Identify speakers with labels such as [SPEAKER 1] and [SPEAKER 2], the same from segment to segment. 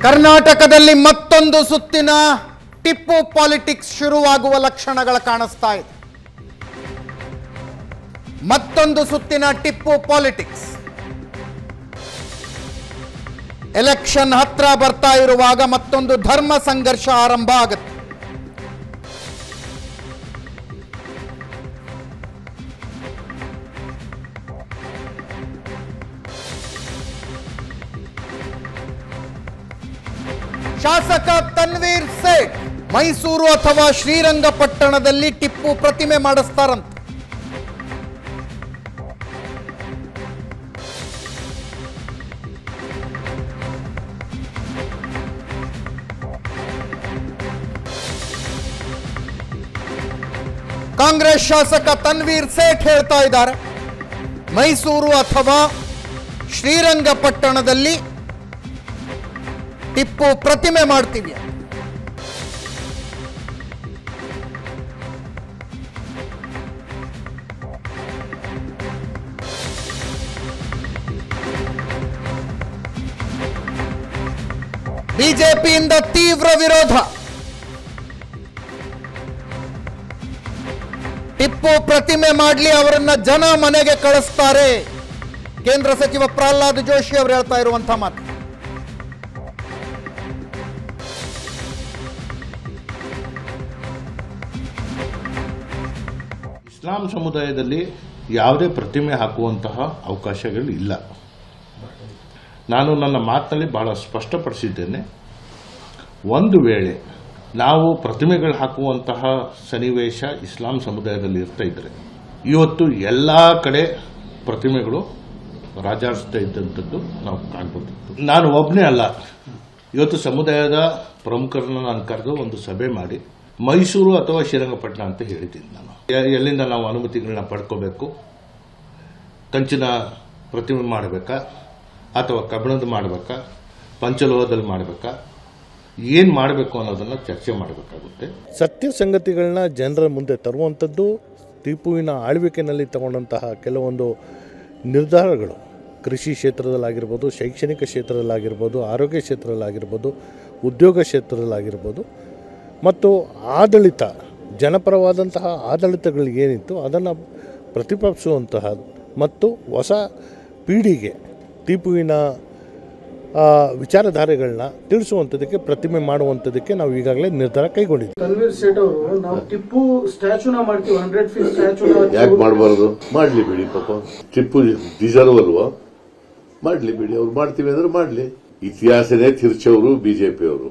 [SPEAKER 1] ಕರ್ನಾಟಕದಲ್ಲಿ ಮತ್ತೊಂದು ಸುತ್ತಿನ ಟಿಪ್ಪು ಪಾಲಿಟಿಕ್ಸ್ ಶುರುವಾಗುವ ಲಕ್ಷಣಗಳು ಕಾಣಿಸ್ತಾ ಇದೆ ಮತ್ತೊಂದು ಸುತ್ತಿನ ಟಿಪ್ಪು ಪಾಲಿಟಿಕ್ಸ್ ಎಲೆಕ್ಷನ್ ಹತ್ರ ಬರ್ತಾ ಇರುವಾಗ ಮತ್ತೊಂದು ಧರ್ಮ ಸಂಘರ್ಷ ಆರಂಭ ಆಗುತ್ತೆ ಶಾಸಕ ತನ್ವೀರ್ ಸೇಠ್ ಮೈಸೂರು ಅಥವಾ ಶ್ರೀರಂಗಪಟ್ಟಣದಲ್ಲಿ ಟಿಪ್ಪು ಪ್ರತಿಮೆ ಮಾಡಿಸ್ತಾರಂತೆ ಕಾಂಗ್ರೆಸ್ ಶಾಸಕ ತನ್ವೀರ್ ಸೇಠ್ ಹೇಳ್ತಾ ಇದ್ದಾರೆ ಮೈಸೂರು ಅಥವಾ ಶ್ರೀರಂಗಪಟ್ಟಣದಲ್ಲಿ ಟಿಪ್ಪು ಪ್ರತಿಮೆ ಮಾಡ್ತೀವಿ ಬಿಜೆಪಿಯಿಂದ ತೀವ್ರ ವಿರೋಧ ಟಿಪ್ಪು ಪ್ರತಿಮೆ ಮಾಡಲಿ ಅವರನ್ನ ಜನ ಮನೆಗೆ ಕಳಿಸ್ತಾರೆ ಕೇಂದ್ರ ಸಚಿವ ಪ್ರಹ್ಲಾದ್ ಜೋಶಿ ಅವರು ಹೇಳ್ತಾ ಇರುವಂತ ಮಾತು
[SPEAKER 2] ಇಸ್ಲಾಂ ಸಮುದಾಯದಲ್ಲಿ ಯಾವುದೇ ಪ್ರತಿಮೆ ಹಾಕುವಂತಹ ಅವಕಾಶಗಳು ಇಲ್ಲ ನಾನು ನನ್ನ ಮಾತಿನಲ್ಲಿ ಬಹಳ ಸ್ಪಷ್ಟಪಡಿಸಿದ್ದೇನೆ ಒಂದು ವೇಳೆ ನಾವು ಪ್ರತಿಮೆಗಳು ಹಾಕುವಂತಹ ಸನ್ನಿವೇಶ ಇಸ್ಲಾಂ ಸಮುದಾಯದಲ್ಲಿ ಇರ್ತಾ ಇದ್ರೆ ಇವತ್ತು ಎಲ್ಲ ಕಡೆ ಪ್ರತಿಮೆಗಳು ರಾಜಾಡಿಸ್ತಾ ಇದ್ದಂಥದ್ದು ನಾವು ಕಾಣ್ಬೋದಿತ್ತು ನಾನು ಒಬ್ಬನೇ ಅಲ್ಲ ಇವತ್ತು ಸಮುದಾಯದ ಪ್ರಮುಖರನ್ನ ನಾನು ಕರೆದು ಒಂದು ಸಭೆ ಮಾಡಿ ಮೈಸೂರು ಅಥವಾ ಶ್ರೀರಂಗಪಟ್ಟಣ ಅಂತ ಹೇಳಿದ್ದೀನಿ ನಾನು ಎ- ಎಲ್ಲಿಂದ ನಾವು ಅನುಮತಿಗಳನ್ನ ಪಡ್ಕೋಬೇಕು ಕಂಚಿನ ಪ್ರತಿಮೆ ಮಾಡಬೇಕಾ ಅಥವಾ ಕಬ್ಬಿಣದ ಮಾಡಬೇಕಾ ಪಂಚಲೋಹದಲ್ಲಿ ಮಾಡಬೇಕಾ ಏನು ಮಾಡಬೇಕು ಅನ್ನೋದನ್ನು ಚರ್ಚೆ ಮಾಡಬೇಕಾಗುತ್ತೆ
[SPEAKER 3] ಸತ್ಯ ಸಂಗತಿಗಳನ್ನ ಜನರ ಮುಂದೆ ತರುವಂಥದ್ದು ಟಿಪ್ಪುವಿನ ಆಳ್ವಿಕೆಯಲ್ಲಿ ತಗೊಂಡಂತಹ ಕೆಲವೊಂದು ನಿರ್ಧಾರಗಳು ಕೃಷಿ ಕ್ಷೇತ್ರದಲ್ಲಾಗಿರ್ಬೋದು ಶೈಕ್ಷಣಿಕ ಕ್ಷೇತ್ರದಲ್ಲಾಗಿರ್ಬೋದು ಆರೋಗ್ಯ ಕ್ಷೇತ್ರದಲ್ಲಾಗಿರ್ಬೋದು ಉದ್ಯೋಗ ಕ್ಷೇತ್ರದಲ್ಲಾಗಿರ್ಬೋದು ಮತ್ತು ಆಡಳಿತ ಜನಪರವಾದಂತಹ ಆಡಳಿತಗಳು ಏನಿತ್ತು ಅದನ್ನು ಪ್ರತಿಪಾದಿಸುವಂತಹ ಮತ್ತು ಹೊಸ ಪೀಳಿಗೆ ಟಿಪ್ಪುವಿನ ಆ, ವಿಚಾರಧಾರೆಗಳನ್ನ ತಿಳಿಸುವಂಥದ್ದಕ್ಕೆ ಪ್ರತಿಮೆ ಮಾಡುವಂಥದ್ದಕ್ಕೆ ನಾವು ಈಗಾಗಲೇ ನಿರ್ಧಾರ ಕೈಗೊಂಡಿದ್ದೀವಿ
[SPEAKER 4] ತನ್ವೀರ್ ಸೇಠ್ ಅವರು ನಾವು ಟಿಪ್ಪು ಸ್ಟ್ಯಾಚುನ ಮಾಡ್ತೀವಿ ಹಂಡ್ರೆಡ್ ಫೀಟ್ ಸ್ಟ್ಯಾಚುನ
[SPEAKER 5] ಯಾಕೆ ಮಾಡಬಾರ್ದು ಮಾಡ್ಲಿ ಬಿಡಿ ಪಾಪ ಟಿಪ್ಪು ಡಿಸರ್ವ್ ಅಲ್ವಾ ಮಾಡ್ಲಿ ಬಿಡಿ ಅವ್ರು ಮಾಡ್ತೀವಿ ಅಂದ್ರೆ ಮಾಡ್ಲಿ ಇತಿಹಾಸನೇ ತಿರ್ಚವರು ಬಿಜೆಪಿಯವರು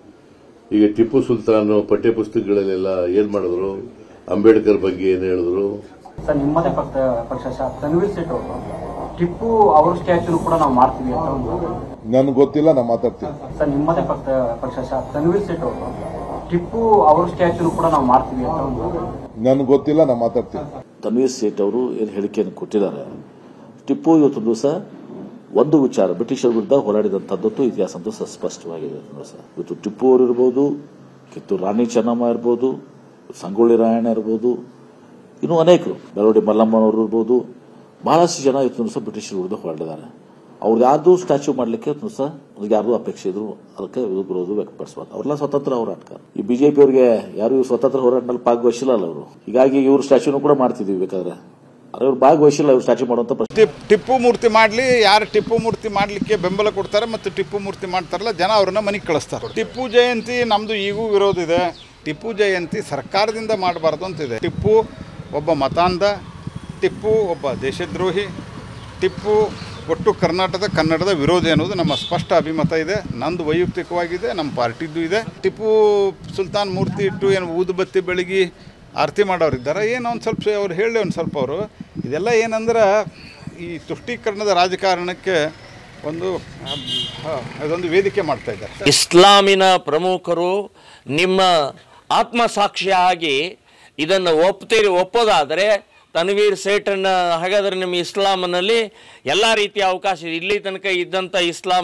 [SPEAKER 5] ಈಗ ಟಿಪ್ಪು ಸುಲ್ತಾನ್ ಪಠ್ಯ ಪುಸ್ತಕಗಳಲ್ಲೆಲ್ಲ ಏನ್ ಮಾಡಿದ್ರು ಅಂಬೇಡ್ಕರ್ ಬಗ್ಗೆ ಏನ್ ಹೇಳಿದ್ರು
[SPEAKER 6] ಸರ್ ನಿಮ್ಮದೇ ಪಕ್ಷ ಪಕ್ಷ ಶ- ತನ್ವೀರ್ ಸೇಠ್ ಅವರು ಟಿಪ್ಪು ಅವ್ರ ಸ್ಟ್ಯಾಚ್ಯೂ ಕೂಡ ನಾವು ಮಾಡ್ತೀವಿ ಅಂತ ಒಂದು
[SPEAKER 7] ನನ್ಗೆ ಗೊತ್ತಿಲ್ಲ ನಾ ಮಾತಾಡ್ತೀನಿ
[SPEAKER 6] ಸರ್ ನಿಮ್ಮದೇ ಪಕ್ಷ ಪಕ್ಷ ಶ- ತನ್ವೀರ್ ಸೇಠ್ ಅವರು ಟಿಪ್ಪು ಅವ್ರ ಸ್ಟ್ಯಾಚ್ಯೂ ಕೂಡ ನಾವು ಮಾಡ್ತೀವಿ ಅಂತ ಒಂದು
[SPEAKER 7] ನನ್ಗೆ ಗೊತ್ತಿಲ್ಲ ನಾ ಮಾತಾಡ್ತೀನಿ
[SPEAKER 8] ತನ್ವೀರ್ ಸೇಠ್ ಅವರು ಏನು ಹೇಳಿಕೆಯನ್ನು ಕೊಟ್ಟಿದ್ದಾರೆ ಟಿಪ್ಪು ಇವತ್ತು ದಿವಸ ಒಂದು ವಿಚಾರ ಬ್ರಿಟಿಷರ ವಿರುದ್ಧ ಹೋರಾಡಿದಂಥದ್ದು ಇತಿಹಾಸ ಅಂತೂ ಸ- ಸ್ಪಷ್ಟವಾಗಿದೆ ಇವತ್ತು ಸರ್ ಇವತ್ತು ಟಿಪ್ಪು ಅವರು ಇರ್ಬೋದು ಕಿತ್ತೂರು ರಾಣಿ ಚೆನ್ನಮ್ಮ ಇರ್ಬೋದು ಸಂಗೊಳ್ಳಿ ರಾಯಣ್ಣ ಇರ್ಬೋದು ಇನ್ನೂ ಅನೇಕರು ಬೆಳವಡಿ ಮಲ್ಲಮ್ಮನವರು ಇರ್ಬೋದು ಬಹಳಷ್ಟು ಜನ ಇವತ್ತು ದಿವಸ ಬ್ರಿಟಿಷರ ವಿರುದ್ಧ ಹೋರಾಡಿದ್ದಾರೆ ಅವ್ರದ್ದು ಯಾರ್ದು ಸ್ಟ್ಯಾಚ್ಯೂ ಮಾಡಲಿಕ್ಕೆ ಇವತ್ತು ದಿವಸ ಅವ್ರಿಗೆ ಯಾರ್ದು ಅಪೇಕ್ಷೆ ಇದ್ರು ಅದಕ್ಕೆ ವಿರೋಧ ವ್ಯಕ್ತಪಡಿಸಬಾರ್ದು ಅವ್ರೆಲ್ಲ ಸ್ವತಂತ್ರ ಹೋರಾಟಗಾರ ಈ ಬಿಜೆಪಿ ಅವರಿಗೆ ಯಾರು ಇವ್ರು ಸ್ವತಂತ್ರ ಹೋರಾಟದಲ್ಲಿ ಭಾಗವಹಿಸಿಲ್ಲ ಅಲ್ಲ ಅವರು ಹೀಗಾಗಿ ಇವ್ರು ಸ್ಟ್ಯಾಚ್ಯೂನು ಕೂಡ ಮಾಡ್ತಿದ್ವಿ ಬೇಕಾದ್ರೆ ಆದ್ರೆ ಇವ್ರು ಭಾಗವಹಿಸಿಲ್ಲ ಇವ್ರು ಸ್ಟ್ಯಾಚ್ಯೂ ಮಾಡುವಂತ ಪ್ರಶ್ನೆ
[SPEAKER 9] ಟಿಪ್ ಟಿಪ್ಪು ಮೂರ್ತಿ ಮಾಡಲಿ ಯಾರು ಟಿಪ್ಪು ಮೂರ್ತಿ ಮಾಡಲಿಕ್ಕೆ ಬೆಂಬಲ ಕೊಡ್ತಾರೆ ಮತ್ತು ಟಿಪ್ಪು ಮೂರ್ತಿ ಮಾಡ್ತಾರಲ್ಲ ಜನ ಅವ್ರನ್ನ ಮನೆಗೆ ಕಳಿಸ್ತಾರೆ ಟಿಪ್ಪು ಜಯಂತಿ ನಮ್ಮದು ಈಗೂ ವಿರೋಧ ಇದೆ ಟಿಪ್ಪು ಜಯಂತಿ ಸರ್ಕಾರದಿಂದ ಮಾಡಬಾರ್ದು ಅಂತಿದೆ ಟಿಪ್ಪು ಒಬ್ಬ ಮತಾಂಧ ಟಿಪ್ಪು ಒಬ್ಬ ದೇಶದ್ರೋಹಿ ಟಿಪ್ಪು ಒಟ್ಟು ಕರ್ನಾಟಕದ ಕನ್ನಡದ ವಿರೋಧಿ ಅನ್ನೋದು ನಮ್ಮ ಸ್ಪಷ್ಟ ಅಭಿಮತ ಇದೆ ನಂದು ವೈಯಕ್ತಿಕವಾಗಿದೆ ನಮ್ಮ ಪಾರ್ಟಿದ್ದು ಇದೆ ಟಿಪ್ಪು ಸುಲ್ತಾನ್ ಮೂರ್ತಿ ಇಟ್ಟು ಏನು ಊದುಬತ್ತಿ ಬೆಳಗಿ ಆರತಿ ಮಾಡೋರಿದ್ದಾರೆ ಏನು ಒಂದು ಸ್ವಲ್ಪ ಅವ್ರು ಹೇಳಿ ಒಂದು ಸ್ವಲ್ಪ ಅವರು ಇದೆಲ್ಲ ಏನಂದ್ರೆ ಈ ತುಷ್ಟೀಕರಣದ ರಾಜಕಾರಣಕ್ಕೆ ಒಂದು ಆ, ಅದೊಂದು ವೇದಿಕೆ ಮಾಡ್ತಾ ಇದ್ದಾರೆ
[SPEAKER 10] ಇಸ್ಲಾಮಿನ ಪ್ರಮುಖರು ನಿಮ್ಮ ಆತ್ಮಸಾಕ್ಷಿಯಾಗಿ ಇದನ್ನು ಒಪ್ತೀರಿ ಒಪ್ಪೋದಾದರೆ ತನ್ವೀರ್ ಸೇಠನ್ನ ಹಾಗಾದರೆ ನಿಮ್ಮ ಇಸ್ಲಾಂನಲ್ಲಿ ಎಲ್ಲ ರೀತಿಯ ಅವಕಾಶ ಇದೆ. ಇಲ್ಲಿ ತನಕ ಇದ್ದಂಥ ಇಸ್ಲಾಮ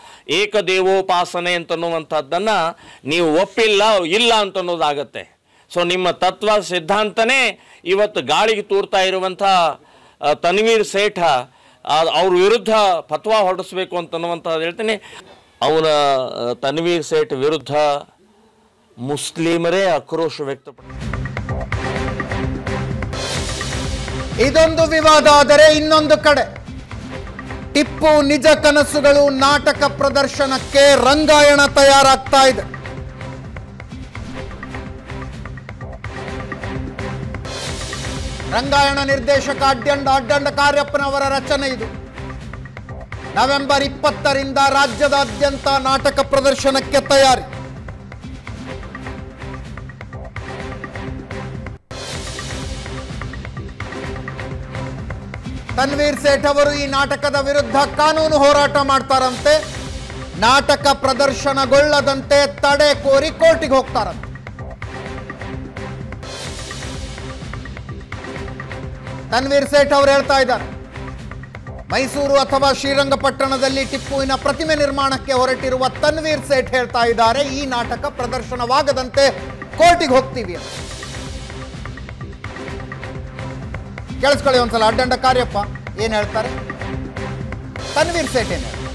[SPEAKER 10] ಏಕದೇವೋಪಾಸನೆ ಅಂತನ್ನುವಂಥದ್ದನ್ನು ನೀವು ಒಪ್ಪಿಲ್ಲ ಇಲ್ಲ ಅಂತನ್ನೋದಾಗತ್ತೆ ಸೊ ನಿಮ್ಮ ತತ್ವ ಸಿದ್ಧಾಂತನೇ ಇವತ್ತು ಗಾಳಿಗೆ ತೂರ್ತಾ ಇರುವಂಥ ಆ, ತನ್ವೀರ್ ಸೇಠ ಆ, ಅವ್ರ ವಿರುದ್ಧ ಫತ್ವಾ ಹೊರಡಿಸ್ಬೇಕು ಅಂತನ್ನುವಂಥದ್ದು ಹೇಳ್ತೀನಿ ಅವನ ಆ, ತನ್ವೀರ್ ಸೇಠ್ ವಿರುದ್ಧ ಮುಸ್ಲಿಮರೇ ಆಕ್ರೋಶ ವ್ಯಕ್ತಪಡಿಸಿದ್ದಾರೆ
[SPEAKER 1] ಇದೊಂದು ವಿವಾದ ಆದರೆ ಇನ್ನೊಂದು ಕಡೆ ಟಿಪ್ಪು ನಿಜ ಕನಸುಗಳು ನಾಟಕ ಪ್ರದರ್ಶನಕ್ಕೆ ರಂಗಾಯಣ ತಯಾರಾಗ್ತಾ ಇದೆ ರಂಗಾಯಣ ನಿರ್ದೇಶಕ ಅಡ್ಡಂಡ ಅಡ್ಡಂಡ ಕಾರ್ಯಪ್ಪನವರ ರಚನೆ ಇದು ನವೆಂಬರ್ ಇಪ್ಪತ್ತರಿಂದ ರಾಜ್ಯದಾದ್ಯಂತ ನಾಟಕ ಪ್ರದರ್ಶನಕ್ಕೆ ತಯಾರಿ ತನ್ವೀರ್ ಸೇಠ್ ಅವರು ಈ ನಾಟಕದ ವಿರುದ್ಧ ಕಾನೂನು ಹೋರಾಟ ಮಾಡ್ತಾರಂತೆ ನಾಟಕ ಪ್ರದರ್ಶನಗೊಳ್ಳದಂತೆ ತಡೆ ಕೋರಿ ಕೋರ್ಟಿಗೆ ಹೋಗ್ತಾರಂತೆ ತನ್ವೀರ್ ಸೇಠ್ ಅವರು ಹೇಳ್ತಾ ಇದ್ದಾರೆ ಮೈಸೂರು ಅಥವಾ ಶ್ರೀರಂಗಪಟ್ಟಣದಲ್ಲಿ ಟಿಪ್ಪುವಿನ ಪ್ರತಿಮೆ ನಿರ್ಮಾಣಕ್ಕೆ ಹೊರಟಿರುವ ತನ್ವೀರ್ ಸೇಠ್ ಹೇಳ್ತಾ ಇದ್ದಾರೆ ಈ ನಾಟಕ ಪ್ರದರ್ಶನವಾಗದಂತೆ ಕೋರ್ಟಿಗೆ ಹೋಗ್ತೀವಿ ಅಂತ ಕೇಳಿಸ್ಕೊಳ್ಳಿ ಒಂದ್ಸಲ ಅಡ್ಡಂಡ ಕಾರ್ಯಪ್ಪ ಏನ್ ಹೇಳ್ತಾರೆ ತನ್ವೀರ್ ಸೇಠ್ ಏನ್ ಹೇಳ್ತಾರೆ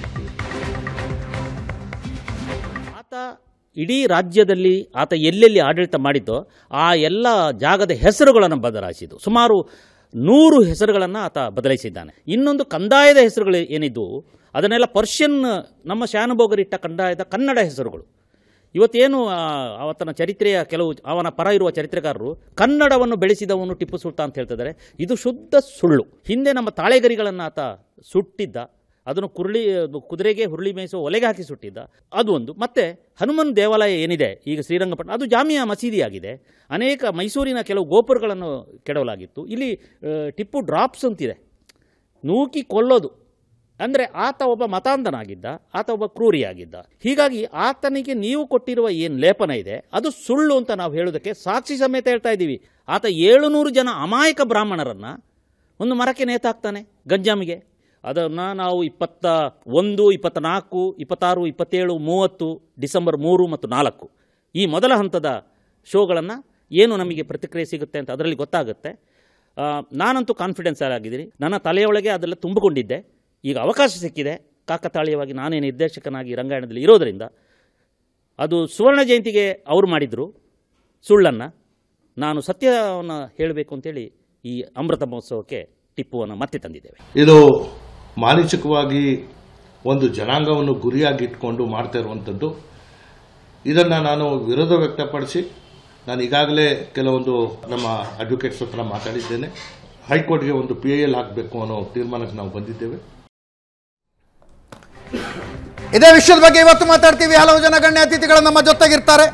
[SPEAKER 11] ಆತ ಇಡೀ ರಾಜ್ಯದಲ್ಲಿ ಆತ ಎಲ್ಲೆಲ್ಲಿ ಆಡಳಿತ ಮಾಡಿದ್ದೋ ಆ ಎಲ್ಲ ಜಾಗದ ಹೆಸರುಗಳನ್ನು ಬದಲಾಯಿಸಿದ್ದು ಸುಮಾರು ನೂರು ಹೆಸರುಗಳನ್ನು ಆತ ಬದಲಾಯಿಸಿದ್ದಾನೆ ಇನ್ನೊಂದು ಕಂದಾಯದ ಹೆಸರುಗಳು ಏನಿದ್ದು ಅದನ್ನೆಲ್ಲ ಪರ್ಷಿಯನ್ ನಮ್ಮ ಶಾನುಭೋಗರಿಟ್ಟ ಕಂದಾಯದ ಕನ್ನಡ ಹೆಸರುಗಳು ಇವತ್ತೇನು ಆ, ಆತನ ಚರಿತ್ರೆಯ ಕೆಲವು ಅವನ ಪರ ಇರುವ ಚರಿತ್ರೆಗಾರರು ಕನ್ನಡವನ್ನು ಬೆಳೆಸಿದವನು ಟಿಪ್ಪು ಸುಲ್ತಾನ್ ಅಂತ ಹೇಳ್ತಿದ್ದಾರೆ ಇದು ಶುದ್ಧ ಸುಳ್ಳು ಹಿಂದೆ ನಮ್ಮ ತಾಳೆಗರಿಗಳನ್ನು ಆತ ಸುಟ್ಟಿದ್ದ ಅದನ್ನು ಕುರುಳಿ ಕುದುರೆಗೆ ಹುರುಳಿ ಮೇಯಿಸುವ ಒಲೆಗೆ ಹಾಕಿ ಸುಟ್ಟಿದ್ದ ಅದು ಒಂದು ಮತ್ತೆ ಹನುಮನ್ ದೇವಾಲಯ ಏನಿದೆ ಈಗ ಶ್ರೀರಂಗಪಟ್ಟಣ ಅದು ಜಾಮಿಯಾ ಮಸೀದಿಯಾಗಿದೆ ಅನೇಕ ಮೈಸೂರಿನ ಕೆಲವು ಗೋಪುರಗಳನ್ನು ಕೆಡವಲಾಗಿತ್ತು ಇಲ್ಲಿ ಆ, ಟಿಪ್ಪು ಡ್ರಾಪ್ಸ್ ಅಂತಿದೆ ನೂಕಿ ಕೊಲ್ಲೋದು ಅಂದರೆ ಆತ ಒಬ್ಬ ಮತಾಂಧನಾಗಿದ್ದ ಆತ ಒಬ್ಬ ಕ್ರೂರಿಯಾಗಿದ್ದ ಹೀಗಾಗಿ ಆತನಿಗೆ ನೀವು ಕೊಟ್ಟಿರುವ ಏನು ಲೇಪನ ಇದೆ ಅದು ಸುಳ್ಳು ಅಂತ ನಾವು ಹೇಳೋದಕ್ಕೆ ಸಾಕ್ಷಿ ಸಮೇತ ಹೇಳ್ತಾ ಇದ್ದೀವಿ ಆತ ಏಳುನೂರು ಜನ ಅಮಾಯಕ ಬ್ರಾಹ್ಮಣರನ್ನು ಒಂದು ಮರಕ್ಕೆ ನೇತಾಕ್ತಾನೆ ಗಂಜಾಮಿಗೆ ಅದನ್ನು ನಾವು ಇಪ್ಪತ್ತ ಒಂದು ಇಪ್ಪತ್ತ ನಾಲ್ಕು ಇಪ್ಪತ್ತಾರು ಇಪ್ಪತ್ತೇಳು ಮೂವತ್ತು ಡಿಸೆಂಬರ್ ಮೂರು ಮತ್ತು ನಾಲ್ಕು ಈ ಮೊದಲ ಹಂತದ ಶೋಗಳನ್ನು ಏನು ನಮಗೆ ಪ್ರತಿಕ್ರಿಯೆ ಸಿಗುತ್ತೆ ಅಂತ ಅದರಲ್ಲಿ ಗೊತ್ತಾಗುತ್ತೆ ಆ, ನಾನಂತೂ ಕಾನ್ಫಿಡೆನ್ಸ್ ಆಗಿದ್ದೀನಿ ನನ್ನ ತಲೆಯೊಳಗೆ ಅದೆಲ್ಲ ತುಂಬಿಕೊಂಡಿದ್ದೆ ಈಗ ಅವಕಾಶ ಸಿಕ್ಕಿದೆ ಕಾಕತಾಳೀಯವಾಗಿ ನಾನೇ ನಿರ್ದೇಶಕನಾಗಿ ರಂಗಾಯಣದಲ್ಲಿ ಇರೋದರಿಂದ ಅದು ಸುವರ್ಣ ಜಯಂತಿಗೆ ಅವರು ಮಾಡಿದರು ಸುಳ್ಳನ್ನು ನಾನು ಸತ್ಯವನ್ನು ಹೇಳಬೇಕು ಅಂತೇಳಿ ಈ ಅಮೃತ ಮಹೋತ್ಸವಕ್ಕೆ ಟಿಪ್ಪುವನ್ನು ಮತ್ತೆ ತಂದಿದ್ದೇವೆ
[SPEAKER 2] ಇದು ಮಾನಸಿಕವಾಗಿ ಒಂದು ಜನಾಂಗವನ್ನು ಗುರಿಯಾಗಿಟ್ಕೊಂಡು ಮಾಡ್ತಾ ಇರುವಂಥದ್ದು ಇದನ್ನು ನಾನು ವಿರೋಧ ವ್ಯಕ್ತಪಡಿಸಿ ನಾನು ಈಗಾಗಲೇ ಕೆಲವೊಂದು ನಮ್ಮ ಅಡ್ವೊಕೇಟ್ಸ್ ಹತ್ರ ಮಾತಾಡಿದ್ದೇನೆ ಹೈಕೋರ್ಟ್ಗೆ ಒಂದು ಪಿ ಐ ಎಲ್ ಹಾಕಬೇಕು ಅನ್ನೋ ತೀರ್ಮಾನಕ್ಕೆ ನಾವು ಬಂದಿದ್ದೇವೆ
[SPEAKER 1] ಇದೇ ವಿಷಯದ ಬಗ್ಗೆ ಇವತ್ತು ಮಾತಾಡ್ತೀವಿ ಹಲವು ಜನ ಗಣ್ಯ ಅತಿಥಿಗಳು ನಮ್ಮ ಜೊತೆಗಿರ್ತಾರೆ